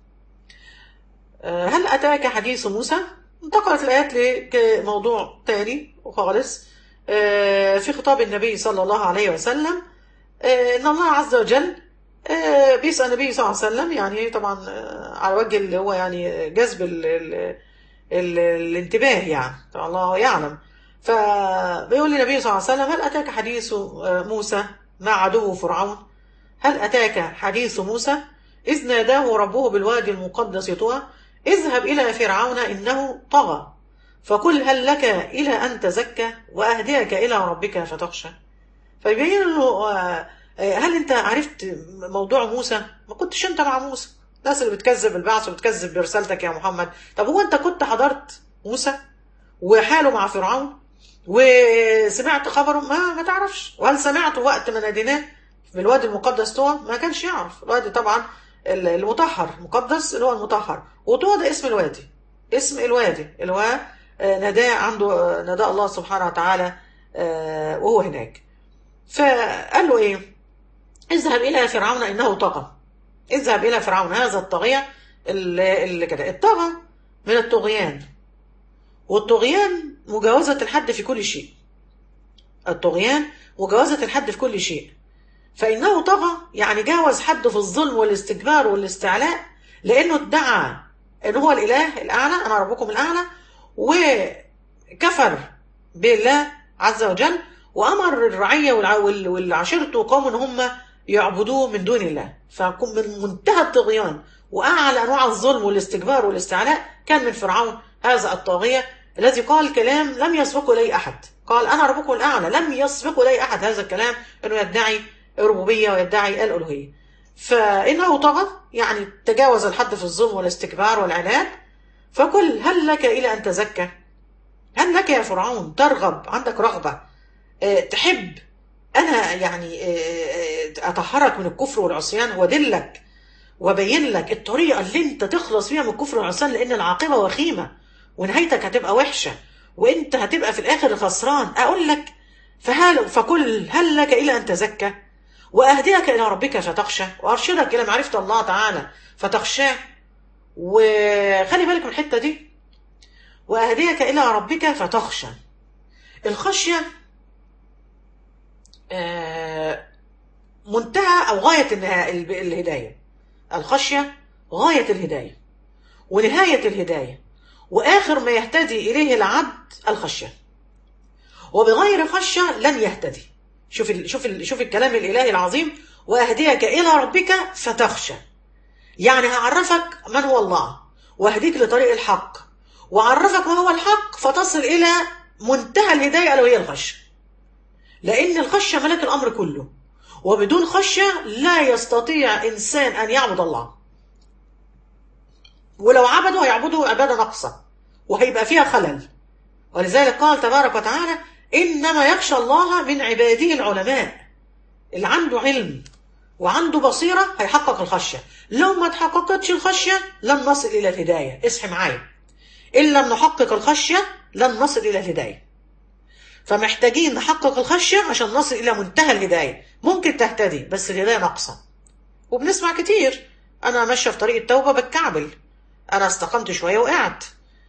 هل أتاك حديث موسى انتقلت الآيات لموضوع تاني وخالص في خطاب النبي صلى الله عليه وسلم إن الله عز وجل بيسأل النبي صلى الله عليه وسلم يعني طبعا على وجه اللي هو يعني جذب ال ال ال الانتباه يعني طبعا الله يعلم فبيقول للنبي صلى الله عليه وسلم هل أتاك حديث موسى مع عدو فرعون هل أتاك حديث موسى إذ ناداه ربه بالوادي المقدس طوى اذهب إلى فرعون إنه طغى فقل هل لك إلى أن تزكى وأهديك إلى ربك فتخشى فيبين له هل أنت عرفت موضوع موسى ما كنتش أنت مع موسى الناس اللي بتكذب البعث وبتكذب برسالتك يا محمد طب هو أنت كنت حضرت موسى وحاله مع فرعون وسمعت خبره ما ما تعرفش وهل سمعت وقت ما ناديناه في الوادي المقدس طوى ما كانش يعرف الوادي طبعا المطهر مقدس اللي هو المطهر وطوى ده اسم الوادي اسم الوادي اللي هو نداء عنده نداء الله سبحانه وتعالى وهو هناك فقال له ايه اذهب الى فرعون انه طغى اذهب الى فرعون هذا الطاغيه اللي, اللي كده الطغى من الطغيان والطغيان مجاوزة الحد في كل شيء الطغيان مجاوزة الحد في كل شيء فإنه طغى يعني جاوز حده في الظلم والاستكبار والاستعلاء لأنه ادعى أنه هو الإله الأعلى أنا ربكم الأعلى وكفر بالله عز وجل وأمر الرعية والعشيرة قوم أن هم يعبدوه من دون الله فمن منتهى الطغيان وأعلى أنواع الظلم والاستكبار والاستعلاء كان من فرعون هذا الطاغية الذي قال كلام لم يسبقه إليه أحد قال أنا ربكم الأعلى لم يسبقه إليه أحد هذا الكلام أنه يدعي الربوبية ويدعي الألوهية فإنه طغى يعني تجاوز الحد في الظلم والاستكبار والعناد فقل هل لك إلى أن تزكى هل لك يا فرعون ترغب عندك رغبة آه، تحب انا يعني آه، آه، اطهرك من الكفر والعصيان وادلك وابين لك الطريقه اللي انت تخلص فيها من الكفر والعصيان لان العاقبه وخيمه ونهايتك هتبقى وحشه وانت هتبقى في الاخر خسران اقول لك فهل فكل هل لك الى ان تزكى واهديك الى ربك فتخشى وارشدك الى معرفه الله تعالى فتخشاه وخلي بالك من الحته دي واهديك الى ربك فتخشى الخشيه آه، منتهى او غايه النها- ال- الهدايه الخشيه غايه الهدايه ونهايه الهدايه واخر ما يهتدي اليه العبد الخشيه وبغير خشيه لن يهتدي شوف ال شوف ال شوف الكلام الالهي العظيم واهديك الى ربك فتخشى يعني هعرفك من هو الله واهديك لطريق الحق وعرفك ما هو الحق فتصل الى منتهى الهدايه الا وهي الخشيه لان الخشيه ملك الامر كله وبدون خشيه لا يستطيع انسان ان يعبد الله ولو عبده هيعبده عباده ناقصه وهيبقى فيها خلل ولذلك قال تبارك وتعالى انما يخشى الله من عباده العلماء اللي عنده علم وعنده بصيره هيحقق الخشيه لو ما تحققتش الخشيه لن نصل الى الهدايه اصحي معايا ان لم نحقق الخشيه لن نصل الى الهدايه فمحتاجين نحقق الخشيه عشان نصل الى منتهى الهدايه ممكن تهتدي بس الهدايه ناقصه وبنسمع كتير انا ماشيه في طريق التوبه بتكعبل انا استقمت شويه وقعت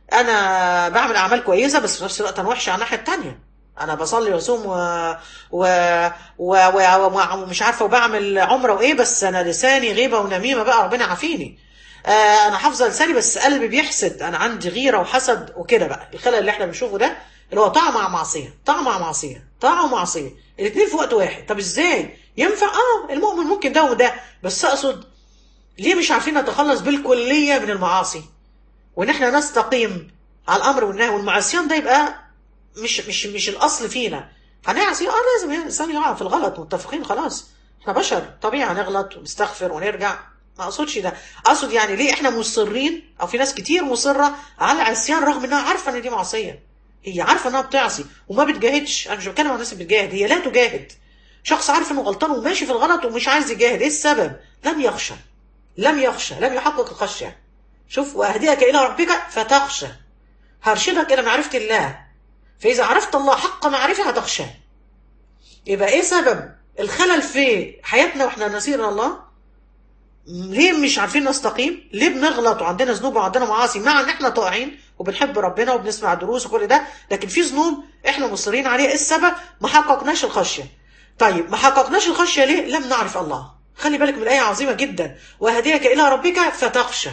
انا بعمل اعمال كويسه بس في نفس الوقت انا وحشه على الناحيه التانية انا بصلي واصوم و... و... و... و... و... ومش عارفه وبعمل عمره وايه بس انا لساني غيبه ونميمه بقى ربنا يعافيني آه انا حافظه لساني بس قلبي بيحسد انا عندي غيره وحسد وكده بقى الخلل اللي احنا بنشوفه ده اللي هو طاعه مع معصيه طاعه مع معصيه طاعه ومعصيه الاثنين في وقت واحد طب ازاي ينفع اه المؤمن ممكن ده وده بس اقصد ليه مش عارفين نتخلص بالكليه من المعاصي وان احنا نستقيم على الامر والنهي والمعصيان ده يبقى مش مش مش الاصل فينا هنعصي اه لازم يعني الانسان يقع في الغلط متفقين خلاص احنا بشر طبيعي هنغلط ونستغفر ونرجع ما اقصدش ده اقصد يعني ليه احنا مصرين او في ناس كتير مصره على العصيان رغم انها عارفه ان دي معصيه هي عارفه انها بتعصي وما بتجاهدش انا مش بتكلم عن الناس اللي بتجاهد هي لا تجاهد شخص عارف انه غلطان وماشي في الغلط ومش عايز يجاهد ايه السبب لم يخشى لم يخشى لم يحقق الخشيه شوف واهديك الى ربك فتخشى هرشدك الى معرفه الله فاذا عرفت الله حق معرفه هتخشاه يبقى ايه سبب الخلل في حياتنا واحنا نسير الله ليه مش عارفين نستقيم ليه بنغلط وعندنا ذنوب وعندنا معاصي مع ان احنا طائعين وبنحب ربنا وبنسمع دروس وكل ده لكن في ذنوب احنا مصرين عليها ايه السبب ما حققناش الخشيه طيب ما حققناش الخشيه ليه لم نعرف الله خلي بالك من الايه عظيمه جدا وهديك الى ربك فتخشى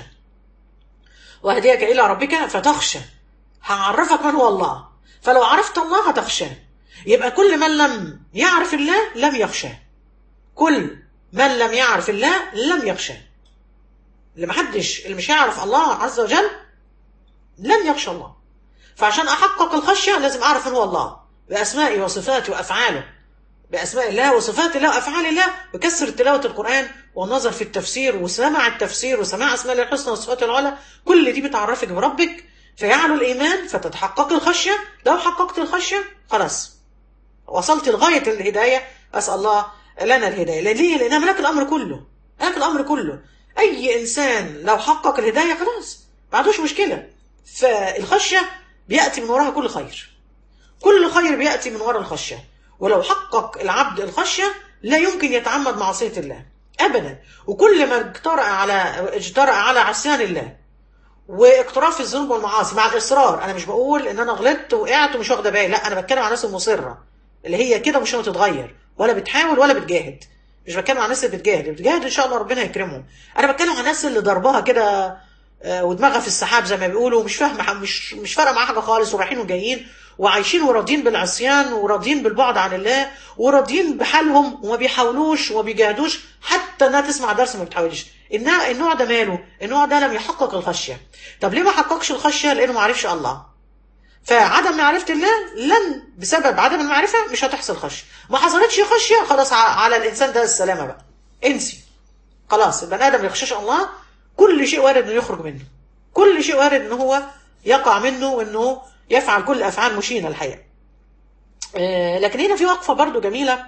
وهديك الى ربك فتخشى هعرفك من هو الله فلو عرفت الله هتخشاه يبقى كل من لم يعرف الله لم يخشاه كل من لم يعرف الله لم يخشاه اللي محدش اللي مش هيعرف الله عز وجل لن يخشى الله فعشان احقق الخشيه لازم اعرف من هو الله باسمائه وصفاته وافعاله باسماء الله وصفات الله وافعال الله بكثره تلاوه القران والنظر في التفسير وسماع التفسير وسماع اسماء الله الحسنى وصفاته العلى كل دي بتعرفك بربك فيعلو الايمان فتتحقق الخشيه لو حققت الخشيه خلاص وصلت لغايه الهدايه اسال الله لنا الهدايه ليه لانها ملاك الامر كله ملاك الامر كله اي انسان لو حقق الهدايه خلاص ما عندوش مشكله فالخشيه بياتي من وراها كل خير كل خير بياتي من وراء الخشيه ولو حقق العبد الخشيه لا يمكن يتعمد معصيه الله ابدا وكل ما اجترأ على اجترأ على عصيان الله واقتراف الذنوب والمعاصي مع الاصرار انا مش بقول ان انا غلطت وقعت ومش واخده بالي لا انا بتكلم عن الناس المصره اللي هي كده مش هتتغير ولا بتحاول ولا بتجاهد مش بتكلم عن الناس اللي بتجاهد اللي بتجاهد ان شاء الله ربنا يكرمهم انا بتكلم عن الناس اللي ضربها كده آه، ودماغها في السحاب زي ما بيقولوا مش فاهمه مش مش فارقه معاها حاجه خالص ورايحين وجايين وعايشين وراضيين بالعصيان وراضيين بالبعد عن الله وراضيين بحالهم وما بيحاولوش وما بيجاهدوش حتى انها تسمع درس ما بتحاولش النوع النوع ده ماله النوع ده لم يحقق الخشيه طب ليه ما حققش الخشيه لانه ما عرفش الله فعدم معرفه الله لن بسبب عدم المعرفه مش هتحصل خشيه ما حصلتش خشيه خلاص ع- على الانسان ده السلامه بقى انسي خلاص البني ادم يخشاش الله كل شيء وارد انه يخرج منه كل شيء وارد ان هو يقع منه وانه يفعل كل افعال مشينه الحقيقه آه، لكن هنا في وقفه برضو جميله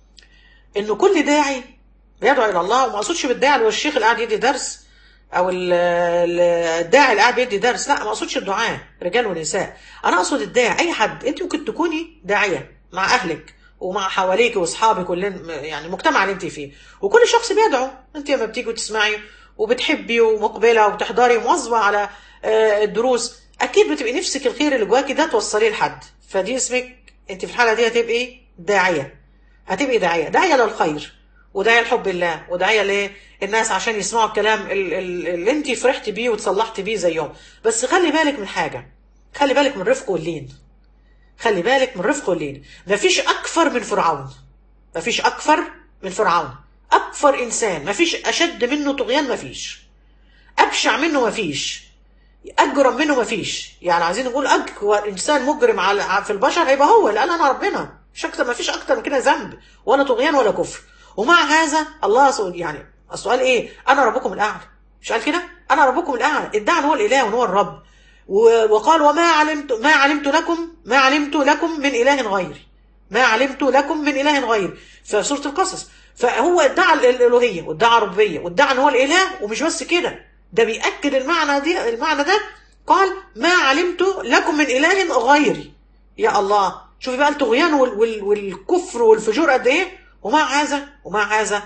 انه كل داعي بيدعو الى الله وما اقصدش بالداعي اللي هو الشيخ اللي قاعد يدي درس او ال- ال- الداعي اللي قاعد بيدي درس لا ما اقصدش الدعاء رجال ونساء انا اقصد الداعي اي حد انت ممكن تكوني داعيه مع اهلك ومع حواليك واصحابك واللي يعني المجتمع اللي انت فيه وكل شخص بيدعو انت لما بتيجي وتسمعي وبتحبي ومقبله وبتحضري ومواظبه على آه، الدروس اكيد بتبقي نفسك الخير اللي جواكي ده توصليه لحد فدي اسمك انت في الحاله دي هتبقي داعيه هتبقي داعيه داعيه للخير وداعيه لحب الله وداعيه للناس عشان يسمعوا الكلام ال- ال- اللي انت فرحتي بيه وتصلحتي بيه زيهم بس خلي بالك من حاجه خلي بالك من الرفق واللين خلي بالك من الرفق واللين مفيش اكفر من فرعون مفيش اكفر من فرعون اكفر انسان مفيش اشد منه طغيان مفيش ابشع منه مفيش اجرم منه مفيش يعني عايزين نقول اكبر انسان مجرم على في البشر هيبقى هو اللي قال انا ربنا مش اكتر مفيش اكتر من كده ذنب ولا طغيان ولا كفر ومع هذا الله سو- يعني السؤال ايه انا ربكم الاعلى مش قال كده انا ربكم الاعلى ادعى ان هو الاله وان هو الرب و- وقال وما علمت ما علمت لكم ما علمت لكم من اله غيري ما علمت لكم من اله غيري في سوره القصص فهو ادعى ال- الالوهيه وادعى الربوبيه وادعى ان هو الاله ومش بس كده ده بياكد المعنى دي المعنى ده قال ما علمت لكم من اله غيري يا الله شوفي بقى الطغيان وال- وال- والكفر والفجور قد ايه ومع هذا ومع هذا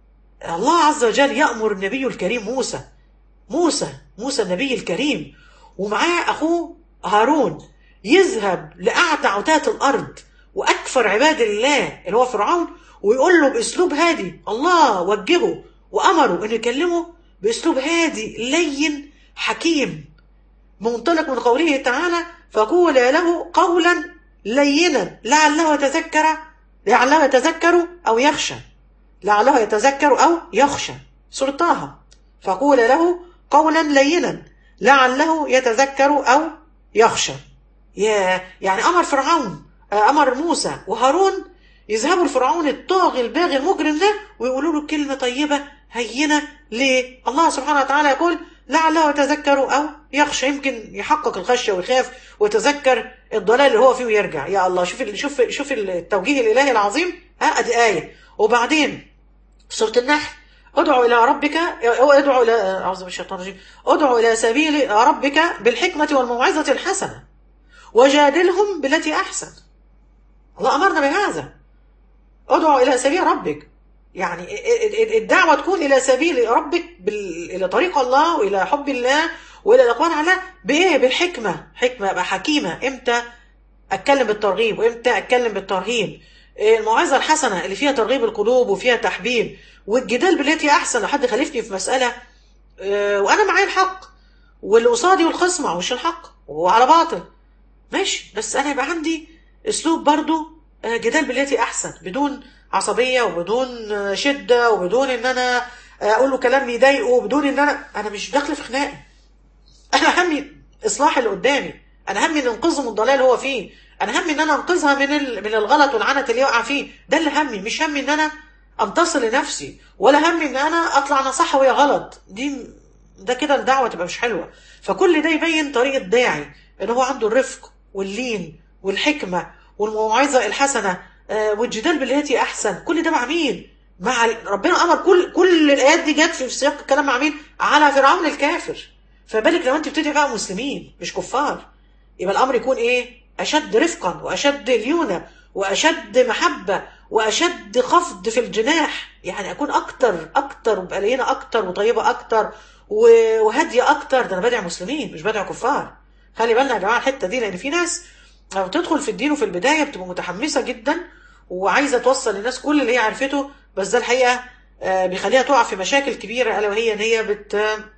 الله عز وجل يأمر النبي الكريم موسى موسى موسى النبي الكريم ومعاه أخوه هارون يذهب لأعتى عتاة الأرض وأكفر عباد الله اللي هو فرعون ويقول له بأسلوب هادي الله وجهه وأمره أن يكلمه بأسلوب هادي لين حكيم منطلق من قوله تعالى فقول له قولا لينا لعله يتذكر لعله يتذكر أو يخشى لعله يتذكر أو يخشى سورة طه فقول له قولا لينا لعله يتذكر أو يخشى يا يعني أمر فرعون آه، أمر موسى وهارون يذهبوا لفرعون الطاغي الباغي المجرم ده ويقولوا له كلمة طيبة هينة ليه؟ الله سبحانه وتعالى يقول لعله يتذكر أو يخشى يمكن يحقق الخشية ويخاف ويتذكر الضلال اللي هو فيه ويرجع يا الله شوف ال- شوف شوف التوجيه الإلهي العظيم ها أدي آية وبعدين سورة النحل ادعو إلى ربك أو ادعو إلى أعوذ بالله من الشيطان الرجيم ادعو إلى سبيل ربك بالحكمة والموعظة الحسنة وجادلهم بالتي أحسن الله أمرنا بهذا ادعو إلى سبيل ربك يعني ال- ال- الدعوة تكون إلى سبيل ربك بال... إلى طريق الله وإلى حب الله وإلى الإقبال على بإيه بالحكمة حكمة أبقى حكيمة إمتى أتكلم بالترغيب وإمتى أتكلم بالترهيب الموعظة الحسنة اللي فيها ترغيب القلوب وفيها تحبيب والجدال بالتي أحسن لو حد خالفني في مسألة آه، وأنا معايا الحق واللي قصادي والخصم معهوش الحق وهو على باطل ماشي بس أنا يبقى عندي أسلوب برضو آه، جدال بالتي أحسن بدون عصبية وبدون آه، شدة وبدون إن أنا آه، أقول له كلام يضايقه وبدون إن أنا أنا مش داخل في خناقة انا همي اصلاح اللي قدامي انا همي ان انقذه من الضلال اللي هو فيه انا همي ان انا انقذها من ال... من الغلط والعنت اللي يقع فيه ده اللي همي مش همي ان انا انتصر لنفسي ولا همي ان انا اطلع انا صح وهي غلط دي ده كده الدعوه تبقى مش حلوه فكل ده يبين طريقه داعي ان هو عنده الرفق واللين والحكمه والموعظه الحسنه آه، والجدال بالتي احسن كل ده مع مين مع ال- ربنا امر كل كل الايات دي جت في سياق الكلام مع مين على فرعون الكافر فبالك لو انت بتدعي بقى مسلمين مش كفار يبقى الامر يكون ايه اشد رفقا واشد ليونه واشد محبه واشد خفض في الجناح يعني اكون اكتر اكتر وابقى لينه اكتر وطيبه اكتر و- وهاديه اكتر ده انا بدعي مسلمين مش بدعي كفار خلي بالنا يا جماعه الحته دي لان في ناس لما بتدخل في الدين وفي البدايه بتبقى متحمسه جدا وعايزه توصل للناس كل اللي هي عرفته بس ده الحقيقه آه، بيخليها تقع في مشاكل كبيره الا وهي ان هي بت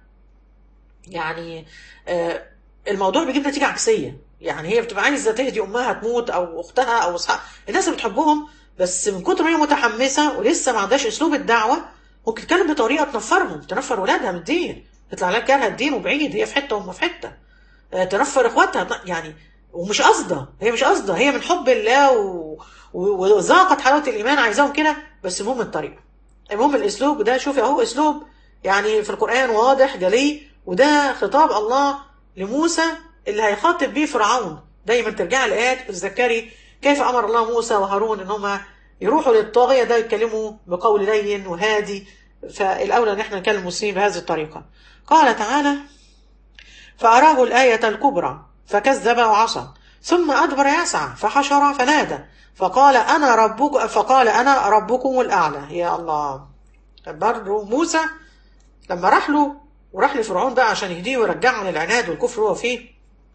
يعني آه، الموضوع بيجيب نتيجه عكسيه يعني هي بتبقى عايزه تهدي امها تموت او اختها او اصحاب الناس اللي بتحبهم بس من كتر ما هي متحمسه ولسه ما عندهاش اسلوب الدعوه ممكن تتكلم بطريقه تنفرهم تنفر ولادها من الدين تطلع لها كارهه الدين وبعيد هي في حته وهم في حته آه، تنفر اخواتها يعني ومش قصده هي مش قصده هي من حب الله و... و- وذاقت حلاوه الايمان عايزاهم كده بس المهم الطريقه المهم الاسلوب ده شوفي اهو اسلوب يعني في القران واضح جلي وده خطاب الله لموسى اللي هيخاطب بيه فرعون دايما ترجعي الايات وتذكري كيف امر الله موسى وهارون ان هم يروحوا للطاغيه ده يتكلموا بقول لين وهادي فالاولى ان احنا نكلم المسلمين بهذه الطريقه قال تعالى فاراه الايه الكبرى فكذب وعصى ثم ادبر يسعى فحشر فنادى فقال انا ربك فقال انا ربكم الاعلى يا الله برضه موسى لما راح له وراح لفرعون بقى عشان يهديه ويرجعه عن العناد والكفر هو فيه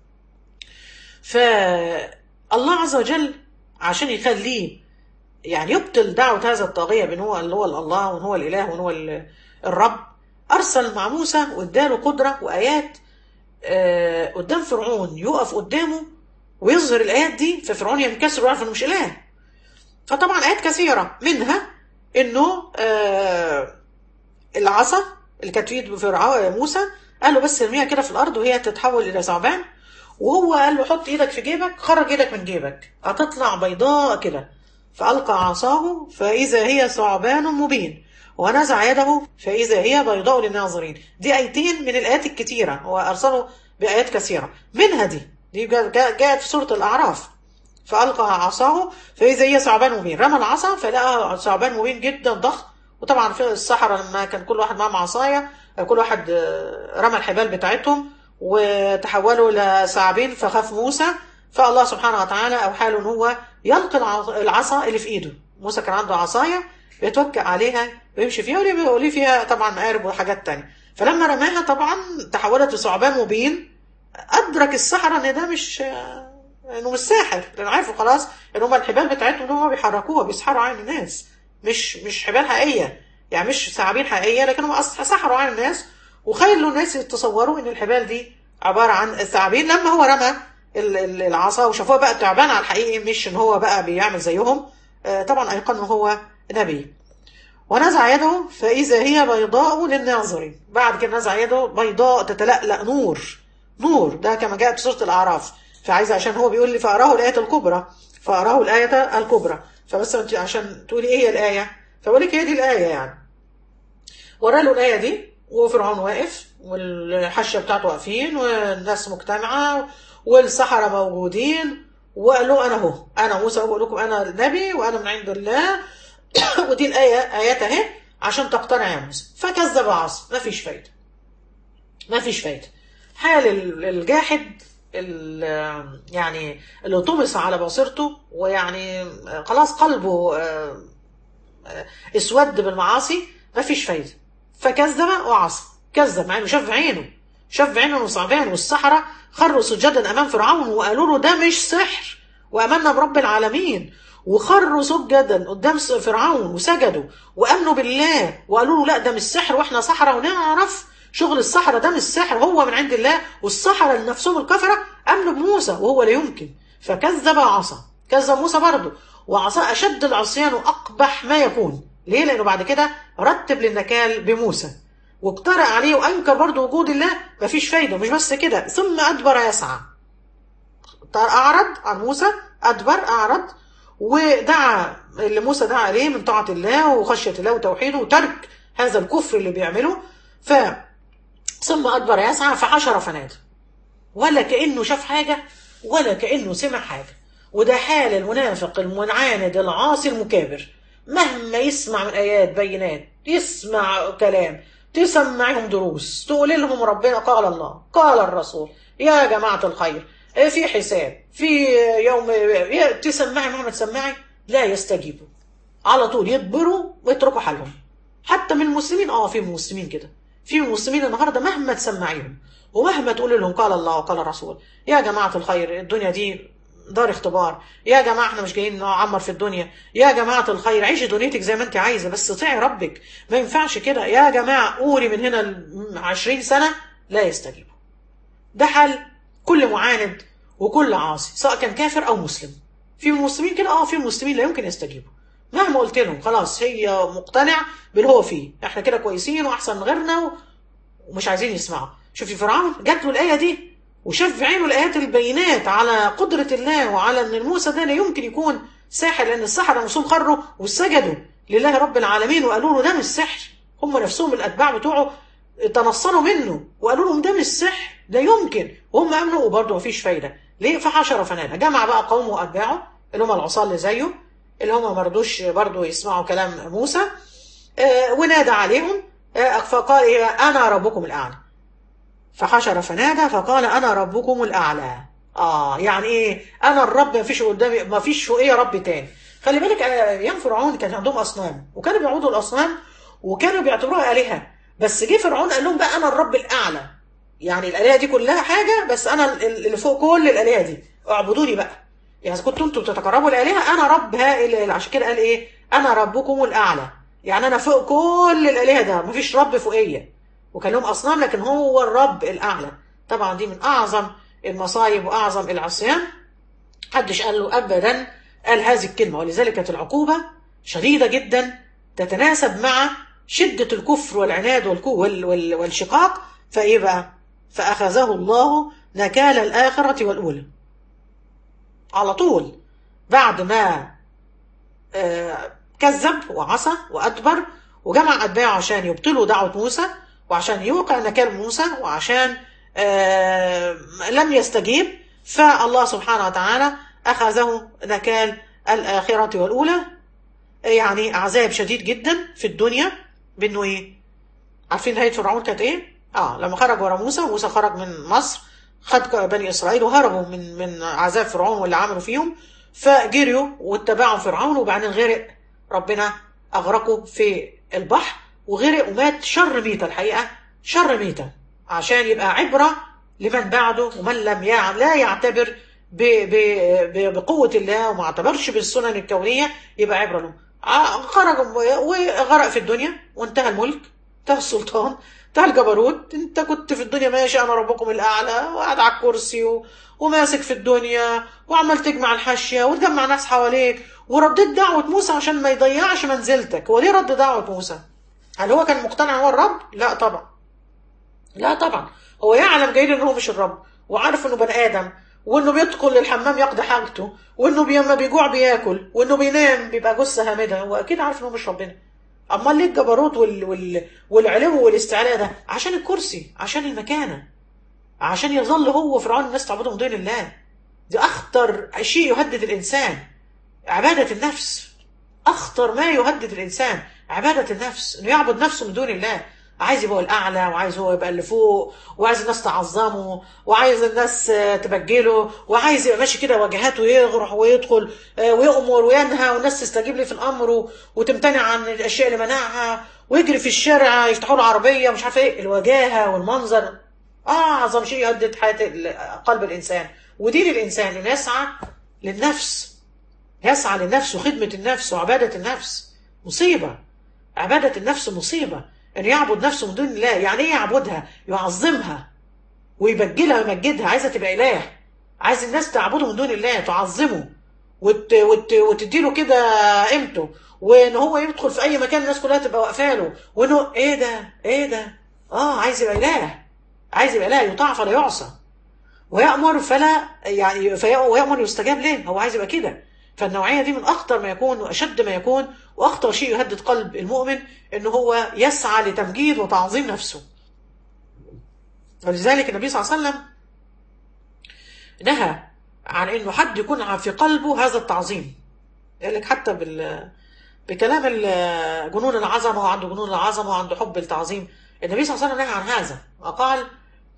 فالله عز وجل عشان يخليه يعني يبطل دعوة هذا الطاغية بأن هو اللي هو الله وأن هو الإله وأن هو الرب أرسل مع موسى واداله قدرة وآيات آه قدام فرعون يقف قدامه ويظهر الآيات دي ففرعون ينكسر ويعرف إنه مش إله فطبعا آيات كثيرة منها إنه آه العصا اللي كانت في ايد فرعون موسى قال له بس ارميها كده في الارض وهي تتحول الى ثعبان وهو قال له حط ايدك في جيبك خرج ايدك من جيبك هتطلع بيضاء كده فالقى عصاه فاذا هي ثعبان مبين ونزع يده فاذا هي بيضاء للناظرين دي ايتين من الايات الكتيره هو ارسله بايات كثيره منها دي دي جاءت في سوره الاعراف فالقى عصاه فاذا هي ثعبان مبين رمى العصا فلقى ثعبان مبين جدا ضخم وطبعا في الصحراء لما كان كل واحد معاه عصايه كل واحد رمى الحبال بتاعتهم وتحولوا لثعابين فخاف موسى فالله سبحانه وتعالى اوحى له ان هو يلقي العصا اللي في ايده موسى كان عنده عصايه بيتوكل عليها ويمشي فيها وليه فيها طبعا مقارب وحاجات تانية فلما رماها طبعا تحولت لثعبان مبين ادرك السحرة ان ده مش انه مش ساحر لان عارفوا خلاص ان هم الحبال بتاعتهم هم بيحركوها بيسحروا عين الناس مش مش حبال حقيقيه يعني مش ثعابين حقيقيه لكن هم سحروا عين الناس وخلوا الناس يتصوروا ان الحبال دي عباره عن الثعابين لما هو رمى العصا وشافوها بقى تعبان على الحقيقي مش ان هو بقى بيعمل زيهم طبعا ايقن هو نبي ونزع يده فاذا هي بيضاء للناظرين بعد كده نزع يده بيضاء تتلألأ نور نور ده كما جاء في سوره الاعراف فعايز عشان هو بيقول لي فاراه الايه الكبرى فاراه الايه الكبرى فبس انت عشان تقولي ايه هي الايه فبقول لك هي دي الايه يعني ورا له الايه دي وفرعون واقف والحشه بتاعته واقفين والناس مجتمعه والسحره موجودين وقال له انا اهو انا موسى بقول لكم انا النبي وانا من عند الله ودي الايه ايات اهي عشان تقتنع يا موسى فكذب وعصى ما فيش فايده ما فيش فايده حال الجاحد يعني اللي طمس على بصيرته ويعني خلاص قلبه اسود بالمعاصي ما فيش فايده فكذب وعصى كذب مع انه شاف عينه شاف عينه انه صعبان والسحره خروا سجدا امام فرعون وقالوا له ده مش سحر وامنا برب العالمين وخروا سجدا قدام فرعون وسجدوا وامنوا بالله وقالوا له لا ده مش سحر واحنا سحره ونعرف شغل السحرة ده مش سحر هو من عند الله والسحرة لنفسهم الكفرة أمنوا بموسى وهو لا يمكن فكذب وعصى كذب موسى برضه وعصى أشد العصيان وأقبح ما يكون ليه؟ لأنه بعد كده رتب للنكال بموسى واقترأ عليه وأنكر برضه وجود الله مفيش فايدة مش بس كده ثم أدبر يسعى أعرض عن موسى أدبر أعرض ودعا اللي موسى دعا عليه من طاعة الله وخشية الله وتوحيده وترك هذا الكفر اللي بيعمله ف ثم أدبر يسعى فحشر فنادى ولا كأنه شاف حاجة ولا كأنه سمع حاجة وده حال المنافق المنعاند العاصي المكابر مهما يسمع من آيات بينات يسمع كلام تسمعهم دروس تقول لهم ربنا قال الله قال الرسول يا جماعة الخير في حساب في يوم تسمعي مهما تسمعي لا يستجيبوا على طول يدبروا ويتركوا حالهم حتى من المسلمين اه في مسلمين كده في مسلمين النهارده مهما تسمعيهم ومهما تقول لهم قال الله وقال الرسول يا جماعة الخير الدنيا دي دار اختبار يا جماعة احنا مش جايين نعمر في الدنيا يا جماعة الخير عيشي دنيتك زي ما انت عايزة بس طيعي ربك ما ينفعش كده يا جماعة قولي من هنا عشرين سنة لا يستجيبوا ده حال كل معاند وكل عاصي سواء كان كافر او مسلم في المسلمين كده اه في المسلمين لا يمكن يستجيبوا مهما قلت لهم خلاص هي مقتنع باللي هو فيه احنا كده كويسين واحسن من غيرنا ومش عايزين يسمعوا شوفي فرعون جات له الايه دي وشاف في عينه الايات البينات على قدره الله وعلى ان موسى ده لا يمكن يكون ساحر لان السحره نفسهم خروا وسجدوا لله رب العالمين وقالوا له ده مش سحر هم نفسهم الاتباع بتوعه تنصروا منه وقالوا لهم ده مش سحر ده يمكن وهم امنوا وبرضه مفيش فايده ليه فحشر فنادى جمع بقى قومه واتباعه اللي هم العصاة اللي زيه اللي هم ما رضوش برضه يسمعوا كلام موسى آه، ونادى عليهم آه، فقال إيه أنا ربكم الأعلى فحشر فنادى فقال أنا ربكم الأعلى آه يعني إيه أنا الرب ما فيش قدامي ما فيش فوقيه رب تاني خلي بالك آه، أيام فرعون كان عندهم أصنام وكانوا بيعبدوا الأصنام وكانوا بيعتبروها آلهة بس جه فرعون قال لهم بقى أنا الرب الأعلى يعني الآلهة دي كلها حاجة بس أنا ال- اللي فوق كل الآلهة دي اعبدوني بقى يعني إذا كنتوا انتوا بتتقربوا الآلهة أنا رب هائل عشان كده قال إيه أنا ربكم الأعلى يعني أنا فوق كل الآلهة ده مفيش رب فوقية وكان لهم أصنام لكن هو الرب الأعلى طبعا دي من أعظم المصايب وأعظم العصيان محدش قال له أبدا قال هذه الكلمة ولذلك كانت العقوبة شديدة جدا تتناسب مع شدة الكفر والعناد والكو وال وال والشقاق فإيه بقى فأخذه الله نكال الآخرة والأولى على طول بعد ما آه، كذب وعصى وأدبر وجمع أتباعه عشان يبطلوا دعوة موسى وعشان يوقع نكال موسى وعشان آه، لم يستجيب فالله سبحانه وتعالى أخذه نكال الآخرة والأولى يعني عذاب شديد جدا في الدنيا بأنه إيه عارفين نهاية فرعون كانت إيه؟ آه لما خرج ورا موسى موسى خرج من مصر خد بني إسرائيل وهربوا من من عذاب فرعون واللي عملوا فيهم فجريوا واتبعوا فرعون وبعدين غرق ربنا أغرقه في البحر وغرق ومات شر ميتة الحقيقة شر ميتة عشان يبقى عبرة لمن بعده ومن لم يع... لا يعتبر ب... ب... ب... بقوة الله وما اعتبرش بالسنن الكونية يبقى عبرة له ع- خرج وغرق في الدنيا وانتهى الملك انتهى السلطان انتهى الجبروت انت كنت في الدنيا ماشي انا ربكم الاعلى وقاعد على الكرسي و... وماسك في الدنيا وعمال تجمع الحاشيه وتجمع ناس حواليك ورديت دعوه موسى عشان ما يضيعش منزلتك هو ليه رد دعوه موسى؟ هل هو كان مقتنع هو الرب؟ لا طبعا لا طبعا هو يعلم جيدا ان هو مش الرب وعارف انه بني ادم وانه بيدخل الحمام يقضي حاجته وانه بي- لما بيجوع بياكل وانه بينام بيبقى جثه هامده هو اكيد عارف انه مش ربنا امال ليه الجبروت وال... وال... والعلو والاستعلاء ده عشان الكرسي عشان المكانه عشان يظل هو فرعون الناس تعبده من دون الله دي اخطر شيء يهدد الانسان عباده النفس اخطر ما يهدد الانسان عباده النفس انه يعبد نفسه من دون الله عايز يبقى هو الاعلى وعايز هو يبقى اللي فوق وعايز الناس تعظمه وعايز الناس آه، تبجله وعايز يبقى ماشي كده واجهاته يغرح ويدخل آه، ويأمر وينهى والناس تستجيب لي في الامر و- وتمتنع عن الاشياء اللي منعها ويجري في الشارع يفتحوا له عربيه مش عارف ايه الوجاهه والمنظر اعظم شيء يهدد حياه ال- قلب الانسان ودين الانسان انه يسعى للنفس يسعى للنفس وخدمة النفس وعبادة النفس مصيبة عبادة النفس مصيبة أن يعبد نفسه من دون الله يعني إيه يعبدها يعظمها ويبجلها ويمجدها عايزة تبقى إله عايز الناس تعبده من دون الله تعظمه وت... وت... وتديله كده قيمته وان هو يدخل في اي مكان الناس كلها تبقى واقفه له وانه ايه ده ايه ده اه عايز يبقى اله عايز يبقى اله يطاع فلا يعصى ويأمر فلا يعني في ويأمر يستجاب له هو عايز يبقى كده فالنوعية دي من أخطر ما يكون وأشد ما يكون وأخطر شيء يهدد قلب المؤمن إن هو يسعى لتمجيد وتعظيم نفسه ولذلك النبي صلى الله عليه وسلم نهى عن إنه حد يكون في قلبه هذا التعظيم قال لك حتى بال بكلام ال- جنون العظمة وعنده جنون العظمة وعنده حب التعظيم النبي صلى الله عليه وسلم نهى عن هذا وقال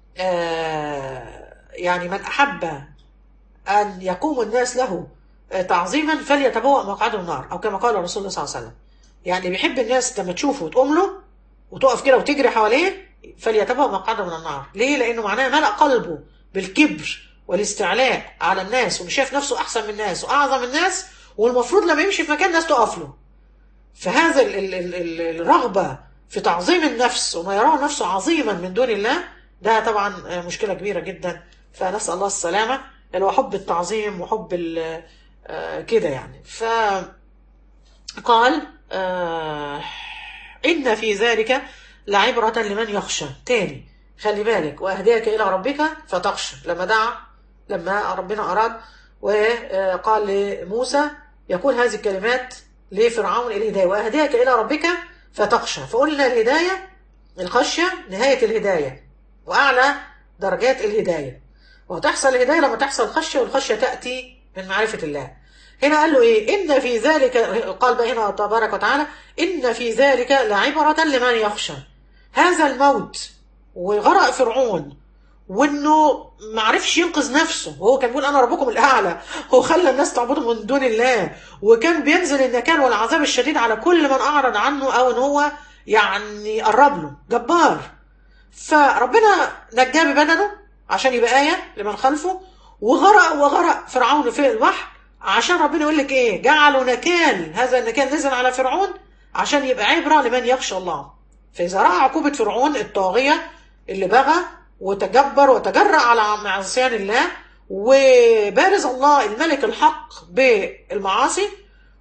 آه يعني من أحب أن يقوم الناس له آه، تعظيما فليتبوأ مقعده من النار أو كما قال الرسول صلى الله عليه وسلم يعني بيحب الناس لما تشوفه وتقوم له وتقف كده وتجري حواليه فليتبوأ مقعده من النار ليه؟ لأنه معناه ملأ قلبه بالكبر والاستعلاء على الناس ومش شايف نفسه أحسن من الناس وأعظم الناس والمفروض لما يمشي في مكان الناس تقف له فهذا ال- ال- ال- ال- الرغبة في تعظيم النفس وما يراه نفسه عظيما من دون الله ده طبعا آه، مشكلة كبيرة جدا فنسأل الله السلامة اللي هو حب التعظيم وحب ال- آه، كده يعني فقال آه، إن في ذلك لعبرة لمن يخشى تاني خلي بالك وأهديك إلى ربك فتخشى لما دعا لما ربنا أراد وقال لموسى يقول هذه الكلمات لفرعون الهداية وأهديك إلى ربك فتخشى فقلنا الهداية الخشية نهاية الهداية وأعلى درجات الهداية وتحصل الهداية لما تحصل خشية والخشية تأتي من معرفة الله هنا قال له ايه ان في ذلك قال بقى هنا تبارك وتعالى ان في ذلك لعبرة لمن يخشى هذا الموت وغرق فرعون وانه ما عرفش ينقذ نفسه وهو كان بيقول انا ربكم الاعلى هو خلى الناس تعبده من دون الله وكان بينزل النكال والعذاب الشديد على كل من اعرض عنه او ان هو يعني قرب له جبار فربنا نجاه ببدنه عشان يبقى آية لمن خلفه وغرق وغرق فرعون في البحر عشان ربنا يقول لك ايه جعلوا نكال هذا النكال نزل على فرعون عشان يبقى عبرة لمن يخشى الله فإذا رأى عقوبة فرعون الطاغية اللي بغى وتجبر وتجرأ على معصيان الله وبارز الله الملك الحق بالمعاصي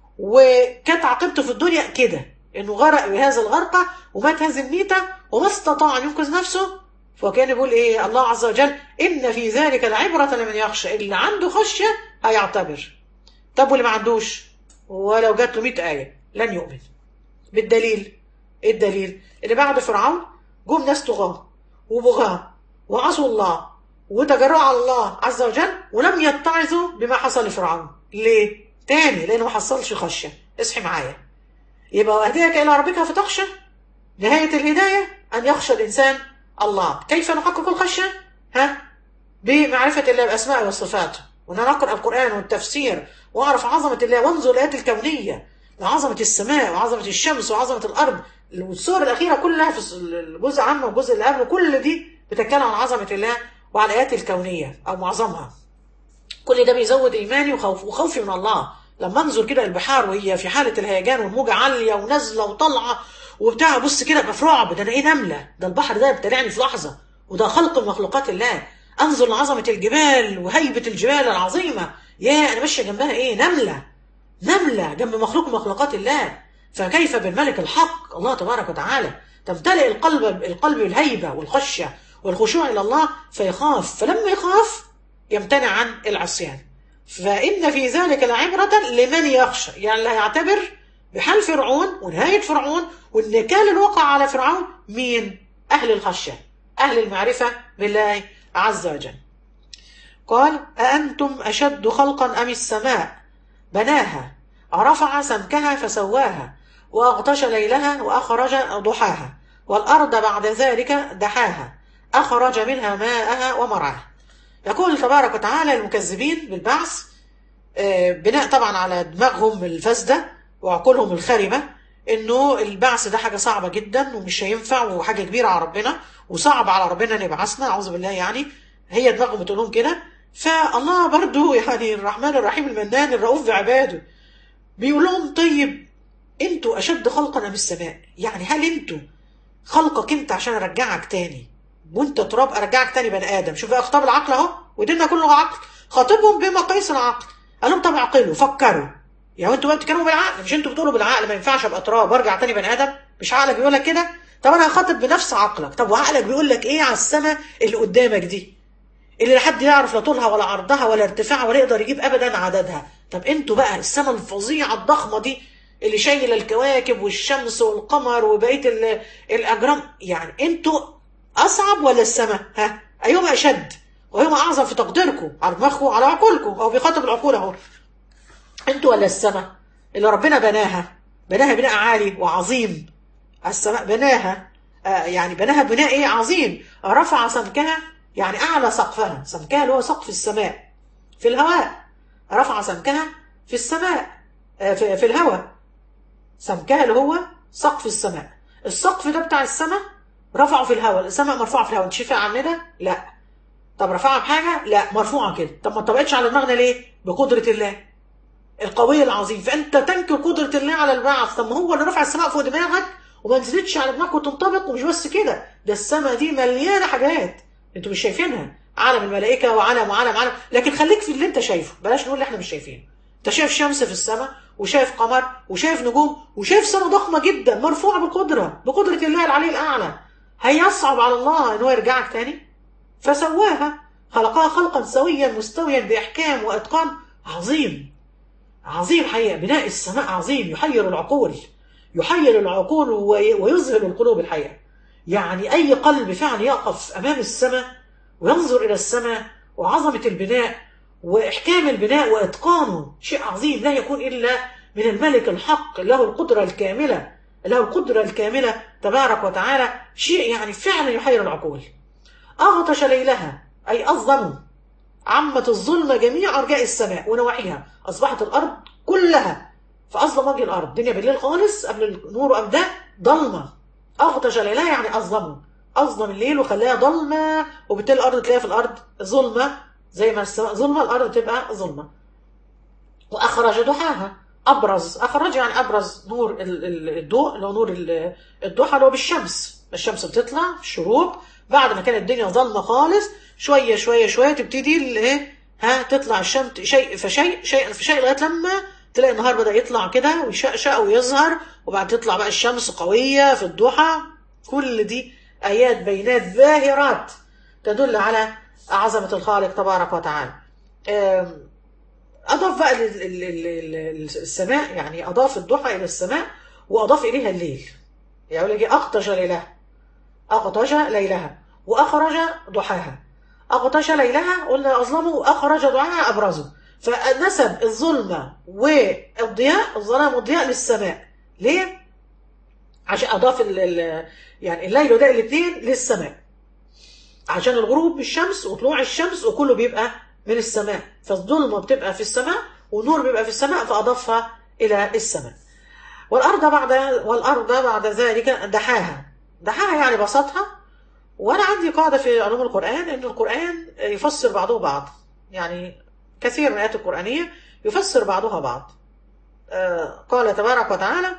وكانت عاقبته في الدنيا كده انه غرق بهذا الغرقة ومات هذه الميتة وما استطاع ان ينقذ نفسه فكان بيقول ايه الله عز وجل ان في ذلك العبرة لمن يخشى اللي عنده خشية هيعتبر طب واللي ما عندوش ولو جات له 100 آية لن يؤمن بالدليل ايه الدليل اللي بعد فرعون جم ناس طغاة وبغاة وعصوا الله وتجرؤوا على الله عز وجل ولم يتعظوا بما حصل لفرعون ليه؟ تاني لانه ما حصلش خشيه اصحي معايا يبقى واهديك الى ربك فتخشى نهايه الهدايه ان يخشى الانسان الله كيف نحقق الخشيه؟ ها؟ بمعرفه الله باسمائه وصفاته وان انا اقرا القران والتفسير واعرف عظمه الله وانظر الايات الكونيه وعظمه السماء وعظمه الشمس وعظمه الارض والسور الاخيره كلها في الجزء عنه والجزء اللي قبله كل دي بتتكلم عن عظمه الله وعن الايات الكونيه او معظمها كل ده بيزود ايماني وخوف وخوفي من الله لما انظر كده البحار وهي في حاله الهيجان والموجه عاليه ونازله وطالعه وبتاع بص كده ابقى في رعب ده انا ايه نمله ده البحر ده ابتلعني في لحظه وده خلق من مخلوقات الله انظر لعظمه الجبال وهيبه الجبال العظيمه يا انا ماشيه جنبها ايه نمله نمله جنب مخلوق من مخلوقات الله فكيف بالملك الحق الله تبارك وتعالى تمتلئ القلب القلب بالهيبه والخشيه والخشوع الى الله فيخاف فلما يخاف يمتنع عن العصيان فإن في ذلك لعبرة لمن يخشى يعني اللي هيعتبر بحال فرعون ونهاية فرعون والنكال الوقع على فرعون مين؟ أهل الخشية أهل المعرفة بالله عز وجل قال أأنتم أشد خلقا أم السماء بناها رفع سمكها فسواها وأغطش ليلها وأخرج ضحاها والأرض بعد ذلك دحاها أخرج منها ماءها ومرعاها يقول تبارك وتعالى المكذبين بالبعث بناء طبعا على دماغهم الفاسدة وعقولهم الخاربة انه البعث ده حاجة صعبة جدا ومش هينفع وحاجة كبيرة على ربنا وصعب على ربنا ان يبعثنا اعوذ بالله يعني هي دماغهم بتقول لهم كده فالله برضو يعني الرحمن الرحيم المنان الرؤوف بعباده بيقول لهم طيب انتوا اشد خلقا ام السماء يعني هل انتوا خلقك انت عشان ارجعك تاني وانت تراب ارجعك تاني بني ادم شوف بقى خطاب العقل اهو وديننا كله عقل خاطبهم بمقاييس العقل قال لهم طب اعقلوا فكروا يعني انتوا بقى بتتكلموا بالعقل مش انتوا بتقولوا بالعقل ما ينفعش ابقى تراب وارجع تاني بني ادم مش عقلك بيقول لك كده طب انا هخاطب بنفس عقلك طب وعقلك بيقول لك ايه على السماء اللي قدامك دي اللي لا حد يعرف لا طولها ولا عرضها ولا ارتفاعها ولا يقدر يجيب ابدا عددها طب انتوا بقى السماء الفظيعه الضخمه دي اللي شايله الكواكب والشمس والقمر وبقيه الاجرام يعني انتوا اصعب ولا السماء ها ايهما اشد وهما اعظم في تقديركم على دماغكم على عقولكم او بيخاطب العقول اهو انتوا ولا السماء اللي ربنا بناها بناها بناء عالي وعظيم السماء بناها آه يعني بناها بناء ايه عظيم رفع سمكها يعني اعلى سقفها سمكها اللي هو سقف السماء في الهواء رفع سمكها في السماء آه في, في الهواء سمكها اللي هو سقف السماء السقف ده بتاع السماء رفعه في الهواء السماء مرفوعه في الهواء انت شايفها عننا لا طب رفعها بحاجه لا مرفوعه كده طب ما طبقتش على دماغنا ليه بقدره الله القوي العظيم فانت تنكر قدره الله على البعث طب ما هو اللي رفع السماء فوق دماغك وما نزلتش على دماغك وتنطبق ومش بس كده ده السماء دي مليانه حاجات انتوا مش شايفينها عالم الملائكه وعالم وعالم عالم لكن خليك في اللي انت شايفه بلاش نقول اللي احنا مش شايفينه انت شايف شمس في السماء وشايف قمر وشايف نجوم وشايف سماء ضخمه جدا مرفوعه بقدره بقدره الله العلي الاعلى هيصعب على الله ان هو يرجعك تاني فسواها خلقها خلقا سويا مستويا باحكام واتقان عظيم عظيم حقيقه بناء السماء عظيم يحير العقول يحير العقول ويذهل القلوب الحقيقه يعني اي قلب فعلا يقف امام السماء وينظر الى السماء وعظمه البناء وإحكام البناء وإتقانه شيء عظيم لا يكون إلا من الملك الحق له القدرة الكاملة له القدرة الكاملة تبارك وتعالى شيء يعني فعلا يحير العقول أغطش ليلها أي أظلموا عمت الظلمة جميع أرجاء السماء ونواحيها أصبحت الأرض كلها فأظلم وجه الأرض الدنيا بالليل خالص قبل النور وقبل ده ضلمة أغطش ليلها يعني أظلموا أظلم الليل وخلاها ضلمة وبالتالي الأرض تلاقيها في الأرض ظلمة زي ما السماء ظلمة الأرض تبقى ظلمة وأخرج ضحاها أبرز أخرج يعني أبرز نور ال- ال- الضوء اللي هو نور ال- الضحى اللي هو بالشمس الشمس بتطلع في الشروق بعد ما كانت الدنيا ظلمة خالص شوية شوية شوية تبتدي الايه ها تطلع الشمس شيء فشيء شيء فشيء لغاية لما تلاقي النهار بدأ يطلع كده ويشقشق ويظهر وبعد تطلع بقى الشمس قوية في الضحى كل دي آيات بينات باهرات تدل على عظمة الخالق تبارك وتعالى آم، أضاف بقى لل- ال- ال- ال- السماء يعني أضاف الضحى إلى السماء وأضاف إليها الليل يعني يقول لك أغطش ليلها أغطش ليلها وأخرج ضحاها أغطش ليلها قلنا أظلمه وأخرج ضحاها أبرزه فنسب الظلمة والضياء الظلام والضياء للسماء ليه؟ عشان أضاف ال ال يعني الليل وده الاثنين للسماء عشان الغروب بالشمس وطلوع الشمس وكله بيبقى من السماء فالظلمة بتبقى في السماء والنور بيبقى في السماء فأضافها إلى السماء والأرض بعد والأرض بعد ذلك دحاها دحاها يعني بسطها وأنا عندي قاعدة في علوم القرآن إن القرآن يفسر بعضه بعض يعني كثير من الآيات القرآنية يفسر بعضها بعض آه، قال تبارك وتعالى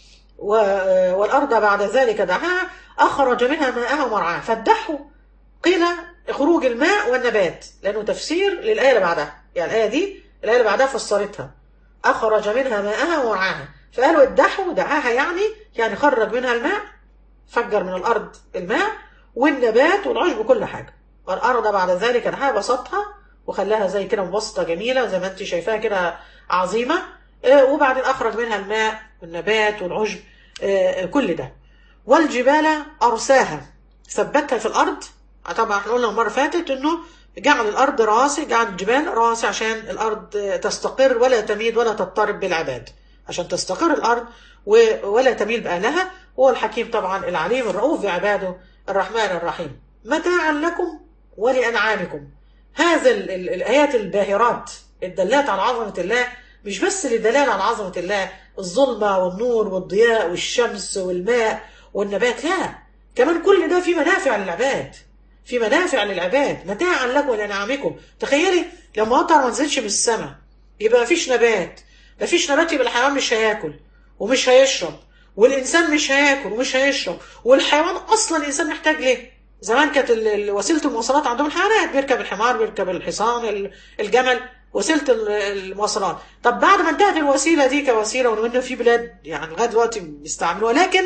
و- والأرض بعد ذلك دحاها أخرج منها ماءها ومرعاها فالدحو قيل خروج الماء والنبات لأنه تفسير للآية اللي بعدها يعني الآية دي الآية اللي بعدها فسرتها أخرج منها ماءها ومرعاها فقالوا الدحو دعاها يعني يعني خرج منها الماء فجر من الأرض الماء والنبات والعشب وكل حاجة والأرض بعد ذلك دعاها بسطها وخلاها زي كده مبسطة جميلة زي ما انت شايفاها كده عظيمة آه، وبعدين أخرج منها الماء والنبات والعشب آه، كل ده والجبال أرساها ثبتها في الأرض طبعا احنا قلنا المرة اللي فاتت انه جعل الأرض راسي جعل الجبال راسي عشان الأرض تستقر ولا تميد ولا تضطرب بالعباد عشان تستقر الأرض و- ولا تميل بأهلها هو الحكيم طبعا العليم الرؤوف بعباده الرحمن الرحيم متاعا لكم ولأنعامكم هذا ال- ال- الآيات الباهرات الدلات على عظمة الله مش بس للدلالة على عظمة الله الظلمة والنور والضياء والشمس والماء والنبات لا كمان كل ده في منافع للعباد في منافع للعباد متاعا لكم ولأنعامكم تخيلي لما مطر ما نزلش من السماء يبقى مفيش نبات مفيش نبات يبقى الحيوان مش هياكل ومش هيشرب والإنسان مش هياكل ومش هيشرب والحيوان أصلا الإنسان محتاج ليه زمان كانت ال- ال- وسيلة المواصلات عندهم الحيوانات بيركب الحمار بيركب الحصان ال- الجمل وسيلة ال- المواصلات طب بعد ما انتهت الوسيلة دي كوسيلة وإن في بلاد يعني لغاية دلوقتي بيستعملوها لكن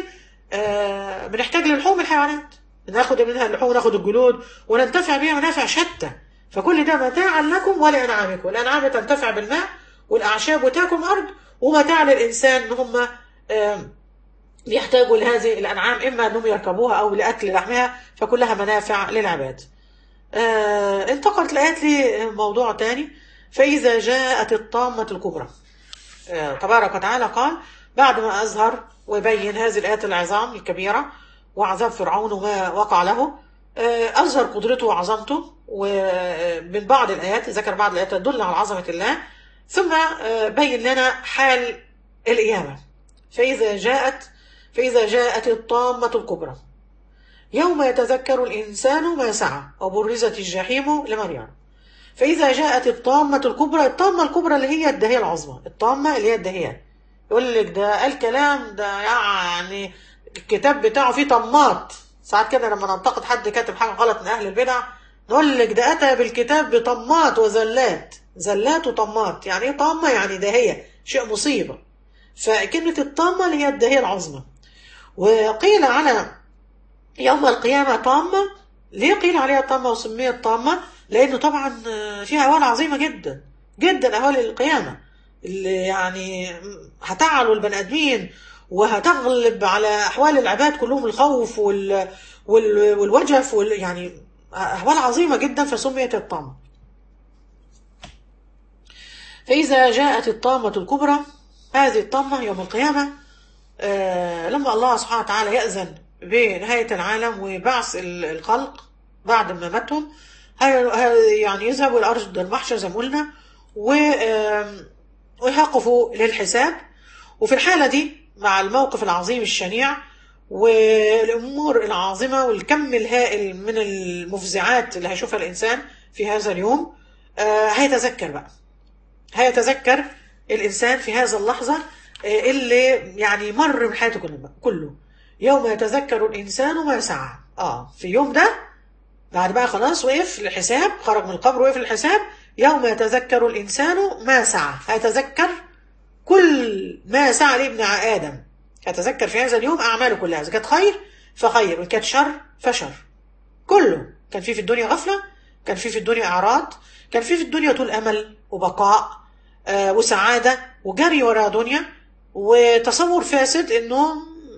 آه بنحتاج للحوم الحيوانات ناخد منها اللحوم وناخد الجلود وننتفع بها منافع شتى فكل ده متاعا لكم ولأنعامكم الأنعام تنتفع بالماء والأعشاب وتاكل الأرض ومتاع للإنسان إن هم آم، يحتاجوا لهذه الأنعام إما أنهم يركبوها أو لأكل لحمها فكلها منافع للعباد آه، انتقلت الآيات لموضوع تاني فإذا جاءت الطامة الكبرى آه، تبارك وتعالى قال بعد ما أظهر ويبين هذه الآيات العظام الكبيرة وعذاب فرعون وما وقع له آه، أظهر قدرته وعظمته ومن بعض الآيات ذكر بعض الآيات تدل على عظمة الله ثم آه، بين لنا حال القيامة فإذا جاءت فإذا جاءت الطامة الكبرى يوم يتذكر الإنسان ما سعى وبرزت الجحيم لمن يرى فإذا جاءت الطامة الكبرى الطامة الكبرى اللي هي الدهية العظمى الطامة اللي هي الدهية يقول لك ده الكلام ده يعني الكتاب بتاعه فيه طمات ساعات كده لما ننتقد حد كاتب حاجة غلط من أهل البدع نقول لك ده أتى بالكتاب بطمات وزلات زلات وطمات يعني إيه طامة يعني دهية شيء مصيبة فكلمة الطامة اللي هي الدهية العظمى وقيل على يوم القيامة طامة ليه قيل عليها طامة وسميت طامة لأنه طبعا فيها أهوال عظيمة جدا جدا أهوال القيامة اللي يعني هتعلو البني آدمين وهتغلب على أحوال العباد كلهم الخوف وال وال والوجف وال يعني أهوال عظيمة جدا فسميت الطامة فإذا جاءت الطامة الكبرى هذه الطامة يوم القيامة آه لما الله سبحانه وتعالى يأذن بنهاية العالم وبعث ال- الخلق بعد ما ماتهم هي- هي- يعني يذهبوا إلى أرض المحشر زي ما قلنا و آم، ويقفوا للحساب وفي الحالة دي مع الموقف العظيم الشنيع والأمور العاظمة والكم الهائل من المفزعات اللي هيشوفها الإنسان في هذا اليوم آه، هيتذكر بقى هيتذكر الإنسان في هذا اللحظة آه، اللي يعني مر من حياته كله كله يوم يتذكر الإنسان ما سعى آه في يوم ده بعد بقى خلاص وقف للحساب خرج من القبر وقف للحساب يوم يتذكر الإنسان ما سعى هيتذكر كل ما سعى لابن آدم يتذكر في هذا اليوم أعماله كلها إذا كانت خير فخير وإن كانت شر فشر كله كان في في الدنيا غفلة كان في في الدنيا إعراض كان في في الدنيا طول أمل وبقاء آه وسعادة وجري وراء دنيا وتصور فاسد إنه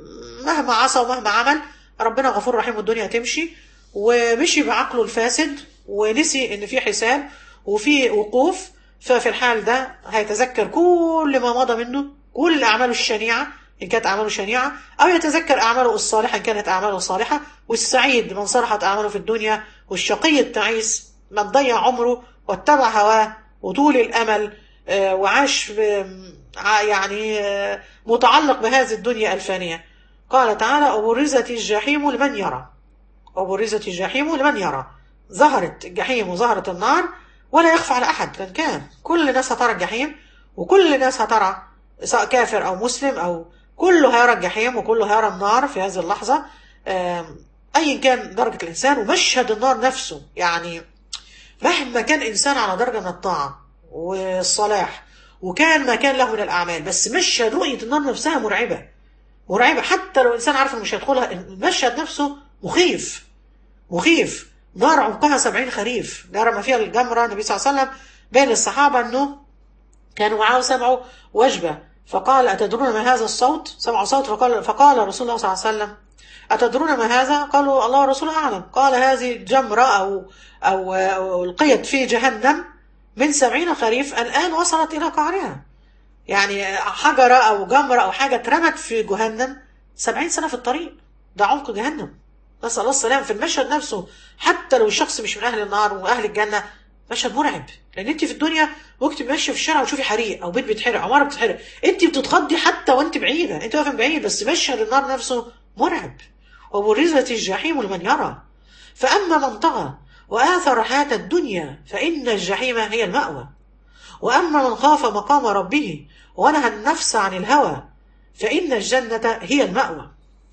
مهما عصى ومهما عمل ربنا غفور رحيم والدنيا هتمشي ومشي بعقله الفاسد ونسي إن في حساب وفي وقوف ففي الحال ده هيتذكر كل ما مضى منه كل أعماله الشنيعة إن كانت أعماله شنيعة أو يتذكر أعماله الصالحة إن كانت أعماله صالحة والسعيد من صلحت أعماله في الدنيا والشقي التعيس من ضيع عمره واتبع هواه وطول الأمل آه، وعاش ب- ع- يعني آه، متعلق بهذه الدنيا الفانية قال تعالى وبرزت الجحيم لمن يرى وبرزت الجحيم لمن يرى ظهرت الجحيم وظهرت النار ولا يخفى على أحد من كان كل الناس هترى الجحيم وكل الناس هترى سواء كافر أو مسلم أو كله هيرى الجحيم وكله هيرى النار في هذه اللحظة آم، أيا كان درجة الإنسان ومشهد النار نفسه يعني مهما كان إنسان على درجة من الطاعة والصلاح وكان ما كان له من الأعمال بس مشهد رؤية النار نفسها مرعبة مرعبة حتى لو إنسان عارف إنه مش هيدخلها المشهد نفسه مخيف مخيف نار عمقها سبعين خريف نار ما فيها الجمرة النبي صلى الله عليه وسلم بين الصحابة أنه كانوا معاه سمعوا وجبة فقال أتدرون ما هذا الصوت سمعوا صوت فقال, فقال رسول الله صلى الله عليه وسلم أتدرون ما هذا قالوا الله ورسوله أعلم قال هذه جمرة أو, أو, أو القيت في جهنم من سبعين خريف الآن وصلت إلى قعرها يعني حجرة أو جمرة أو حاجة اترمت في جهنم سبعين سنة في الطريق ده عمق جهنم نسأل الله السلام في المشهد نفسه حتى لو الشخص مش من أهل النار وأهل الجنة مشهد مرعب لأن أنت في الدنيا وقت ماشية في الشارع وتشوفي حريق أو بيت بيتحرق عمارة بتتحرق أنت بتتخضي حتى وأنت بعيدة أنت واقفة من بعيد بس مشهد النار نفسه مرعب وبرزت الجحيم لمن يرى فأما من طغى وآثر حياة الدنيا فإن الجحيم هي المأوى وأما من خاف مقام ربه ونهى النفس عن الهوى فإن الجنة هي المأوى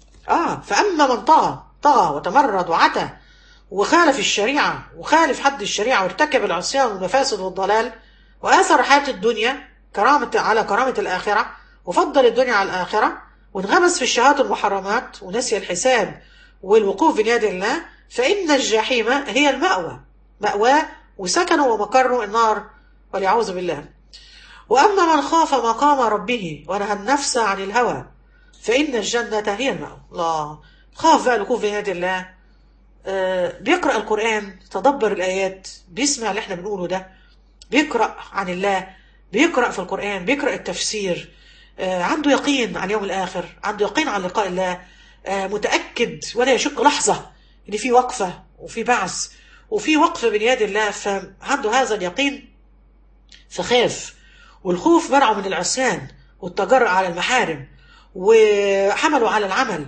آه فأما من طغى طغى وتمرد وعتى وخالف الشريعة وخالف حد الشريعة وارتكب العصيان والمفاسد والضلال وآثر حياة الدنيا كرامة على كرامة الآخرة وفضل الدنيا على الآخرة وانغمس في الشهوات المحرمات ونسي الحساب والوقوف بين يد الله فإن الجحيم هي المأوى مأواه وسكنه ومقره النار والعوذ بالله وأما من خاف مقام ربه ونهى النفس عن الهوى فإن الجنة هي المأوى الله خاف بقى الوقوف بين يد الله آه بيقرأ القرآن تدبر الآيات بيسمع اللي احنا بنقوله ده بيقرأ عن الله بيقرأ في القرآن بيقرأ التفسير آه عنده يقين عن يوم الآخر عنده يقين عن لقاء الله آه متأكد ولا يشك لحظة إن في وقفة وفي بعث وفي وقف بين يد الله فعنده هذا اليقين فخاف والخوف منعه من العصيان والتجرؤ على المحارم وحمله على العمل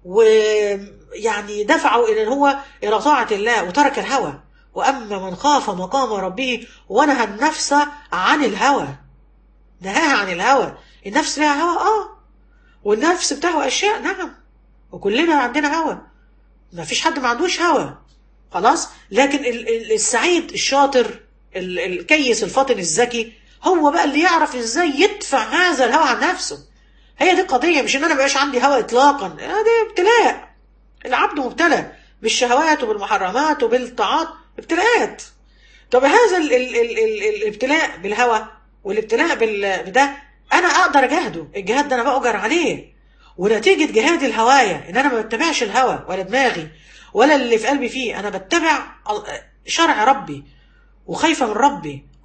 ويعني دفعه إلى هو إلى طاعة الله وترك الهوى وأما من خاف مقام ربه ونهى النفس عن الهوى نهاها عن الهوى النفس لها هوى آه والنفس بتهوى أشياء نعم وكلنا عندنا هوى ما فيش حد ما عندوش هوى خلاص لكن السعيد الشاطر الكيس الفاطن الذكي هو بقى اللي يعرف ازاي يدفع هذا الهوى عن نفسه هي دي القضية مش ان انا مبقاش عندي هوى اطلاقا ده ابتلاء العبد مبتلى بالشهوات وبالمحرمات وبالطاعات ابتلاءات طب هذا ال ال ال ال الابتلاء بالهوى والابتلاء بده انا اقدر اجاهده الجهاد ده انا بأجر عليه ونتيجة جهاد الهواية ان انا ما بتبعش الهوى ولا دماغي ولا اللي في قلبي فيه انا بتبع شرع ربي وخايفة من ربي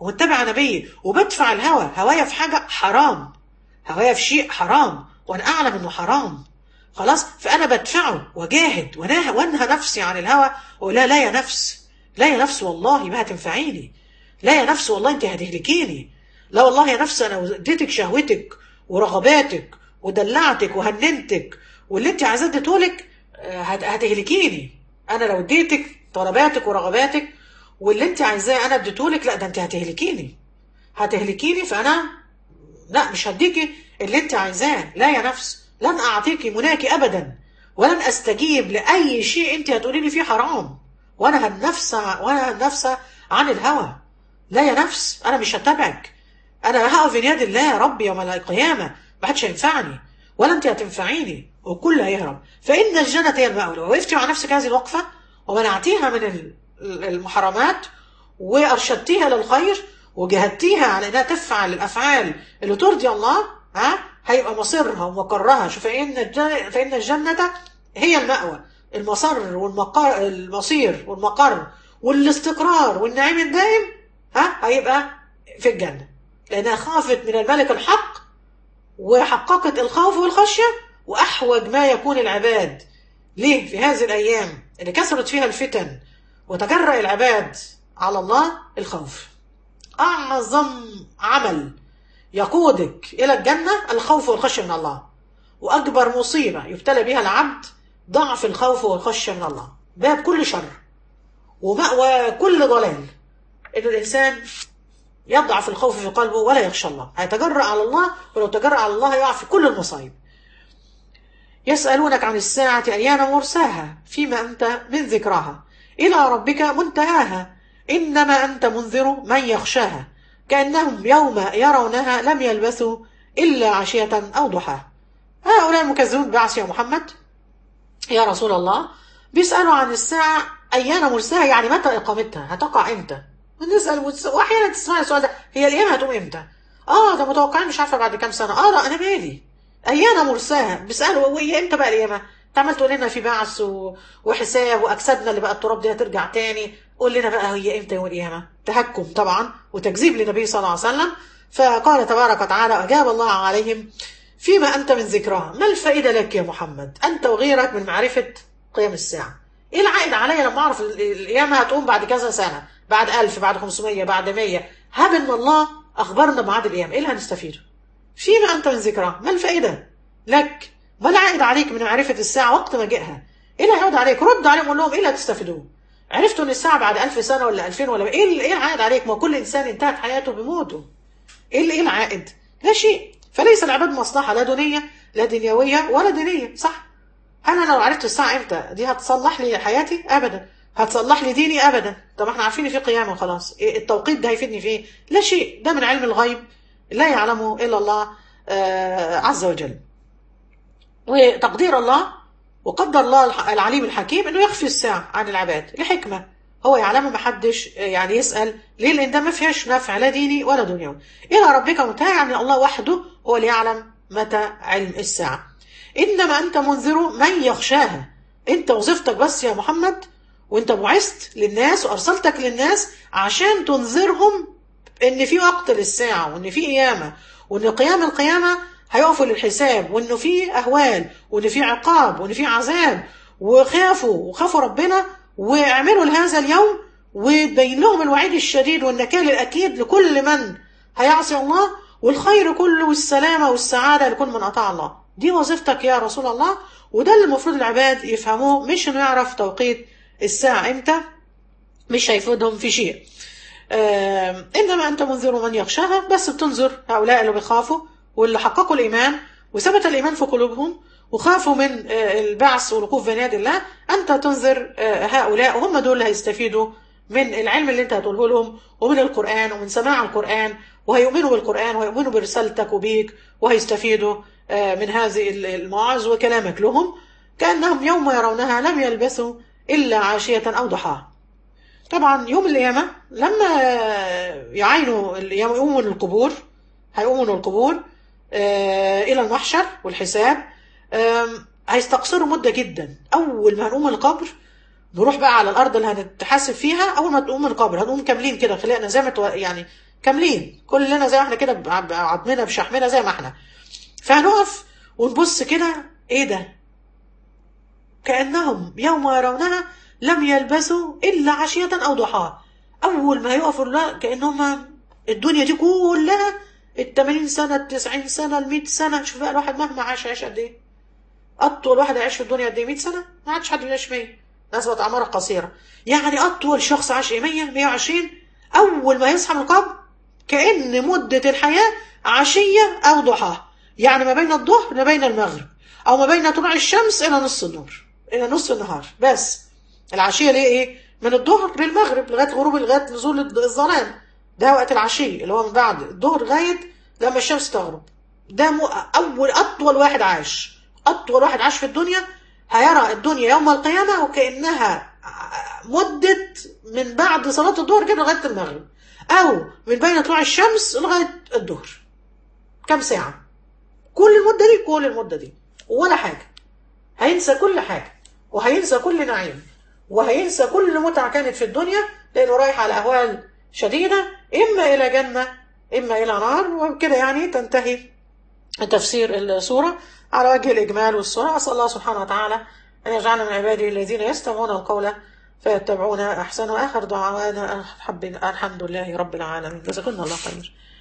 ومتبع نبي وبدفع الهوى هوايا في حاجة حرام هوايا في شيء حرام وأنا أعلم إنه حرام خلاص فأنا بدفعه وجاهد ونهى وانهى نفسي عن الهوى ولا لا يا نفس لا يا نفس والله ما هتنفعيني لا يا نفس والله انت هتهلكيني لا والله يا نفس انا اديتك شهوتك ورغباتك ودلعتك وهننتك واللي انت عايزاه اديتهولك آه، هت- هتهلكيني انا لو اديتك طلباتك ورغباتك واللي انت عايزاه انا اديتهولك لا ده انت هتهلكيني هتهلكيني فانا لا مش هديكي اللي انت عايزاه لا يا نفس لن اعطيكي مناكي ابدا ولن استجيب لاي شيء انت هتقولي لي فيه حرام وانا هالنفس وانا هالنفس عن الهوى لا يا نفس انا مش هتابعك انا هقف بين يد الله يا رب يوم القيامه ما حدش هينفعني ولا انت هتنفعيني وكل هيهرب فان الجنه هي المأوى لو وقفتي مع نفسك هذه الوقفه ومنعتيها من ال- المحرمات وارشدتيها للخير وجهدتيها على انها تفعل الافعال اللي ترضي الله ها هيبقى مصيرها ومقرها شوف فان الجنه فان الجنه هي المأوى المصر والمقر المصير والمقر والاستقرار والنعيم الدائم ها هيبقى في الجنه لانها خافت من الملك الحق وحققت الخوف والخشيه واحوج ما يكون العباد ليه في هذه الايام اللي كثرت فيها الفتن وتجرأ العباد على الله الخوف أعظم عمل يقودك إلى الجنة الخوف والخشية من الله وأكبر مصيبة يبتلى بها العبد ضعف الخوف والخشية من الله باب كل شر ومأوى كل ضلال إن الإنسان يضعف الخوف في قلبه ولا يخشى الله هيتجرأ على الله ولو تجرأ على الله يقع في كل المصايب يسألونك عن الساعة أيان مرساها فيما أنت من ذكراها إلى ربك منتهاها إنما أنت منذر من يخشاها كأنهم يوم يرونها لم يلبثوا إلا عشية أو ضحاها هؤلاء المكذبون بعث يا محمد يا رسول الله بيسألوا عن الساعة أيان مرساها يعني متى إقامتها هتقع إمتى نسأل وتس- وأحيانا تسمع السؤال ده هي القيامة هتقوم إمتى آه ده متوقعين مش عارفة بعد كام سنة آه لا أنا مالي أيان مرساها بيسألوا وهي إمتى بقى القيامة انت عمال تقول لنا في بعث و... وحساب واجسادنا اللي بقى التراب دي هترجع تاني قول لنا بقى هي امتى يوم القيامه تهكم طبعا وتكذيب للنبي صلى الله عليه وسلم فقال تبارك وتعالى اجاب الله عليهم فيما انت من ذكرها ما الفائده لك يا محمد انت وغيرك من معرفه قيام الساعه ايه العائد عليا لما اعرف ال- القيامه هتقوم بعد كذا سنه بعد 1000 بعد 500 بعد 100 هب ان الله اخبرنا بميعاد القيامه ايه اللي هنستفيده فيما أنت من ذكرها ما الفائدة لك ما العائد عليك من معرفة الساعة وقت ما جاءها إيه اللي هيعود عليك رد عليهم قول لهم إيه اللي هتستفيدوه عرفتوا إن الساعة بعد ألف سنة ولا ألفين ولا إيه اللي- إيه العائد عليك ما كل إنسان انتهت حياته بموته إيه اللي- إيه العائد لا شيء فليس العباد مصلحة لا دنية لا دنيوية ولا دينية صح هل أنا لو عرفت الساعة إمتى دي هتصلح لي حياتي أبدا هتصلح لي ديني أبدا طب احنا عارفين إن في قيامة خلاص إيه التوقيت ده هيفيدني في إيه لا شيء ده من علم الغيب لا يعلمه إلا الله آه، عز وجل وتقدير الله وقدر الله الح- العليم الحكيم انه يخفي الساعة عن العباد لحكمة هو يعلمه محدش يعني يسأل ليه لان ده ما فيهاش نفع لا ديني ولا دنيوي الى ربك منتهى يعني الله وحده هو اللي يعلم متى علم الساعة انما انت منذر من يخشاها انت وظيفتك بس يا محمد وانت بعثت للناس وارسلتك للناس عشان تنذرهم ان في وقت للساعة وان في قيامة وان قيام القيامة هيقفوا للحساب وانه في اهوال وان في عقاب وان في عذاب وخافوا وخافوا ربنا واعملوا لهذا اليوم وتبين لهم الوعيد الشديد والنكال الاكيد لكل من هيعصي الله والخير كله والسلامة والسعادة لكل من أطاع الله دي وظيفتك يا رسول الله وده اللي المفروض العباد يفهموه مش انه يعرف توقيت الساعة امتى مش هيفيدهم في شيء آم، إنما أنت منذر من يخشاها بس بتنذر هؤلاء اللي بيخافوا واللي حققوا الإيمان وثبت الإيمان في قلوبهم وخافوا من آه، البعث والوقوف بين يد الله أنت تنذر آه، هؤلاء وهم دول اللي هيستفيدوا من العلم اللي أنت هتقوله لهم ومن القرآن ومن سماع القرآن وهيؤمنوا بالقرآن وهيؤمنوا برسالتك وبيك وهيستفيدوا آه، من هذه المواعظ وكلامك لهم كأنهم يوم يرونها لم يلبثوا إلا عاشية أو ضحاها طبعا يوم القيامة لما يعينوا يقوموا من القبور هيقوموا من القبور آه، إلى المحشر والحساب آم، هيستقصروا مدة جدا أول ما هنقوم من القبر نروح بقى على الأرض اللي هنتحاسب فيها أول ما تقوم من القبر هنقوم كاملين كده خلقنا زي ما تو- يعني كاملين كلنا زي ما احنا كده بعظمنا بشحمنا زي ما احنا فهنقف ونبص كده ايه ده كأنهم يوم يرونها لم يلبثوا إلا عشية أو ضحاها أول ما يقفوا لا كأنهم الدنيا دي كلها التمانين سنة التسعين سنة المية سنة شوف بقى الواحد مهما عاش عايش قد إيه أطول واحد عاش في الدنيا قد إيه 100 سنة ما عادش حد يعيش 100 ناس بقت أعمارها قصيرة يعني أطول شخص عاش إيه 100 120 أول ما يصحى من القبر كأن مدة الحياة عشية أو ضحاها يعني ما بين الظهر ما بين المغرب أو ما بين طلوع الشمس إلى نص النور إلى نص النهار بس العشية ليه إيه من الظهر للمغرب لغاية غروب لغاية نزول الظلام ده وقت العشية اللي هو من بعد الظهر لغاية لما الشمس تغرب ده م... أول أطول واحد عاش أطول واحد عاش في الدنيا هيرى الدنيا يوم القيامة وكأنها مدة من بعد صلاة الظهر كده لغاية المغرب أو من بين طلوع الشمس لغاية الظهر كم ساعة كل المدة دي كل المدة دي ولا حاجة هينسى كل حاجة وهينسى كل نعيم وهينسى كل متعة كانت في الدنيا لأنه رايح على أهوال شديدة إما إلى جنة إما إلى نار وكده يعني تنتهي تفسير السورة على وجه الإجمال والسورة أسأل الله سبحانه وتعالى أن يجعلنا من عباده الذين يستمعون القول فيتبعون أحسنه آخر دعوانا الحمد لله رب العالمين جزاكم الله خير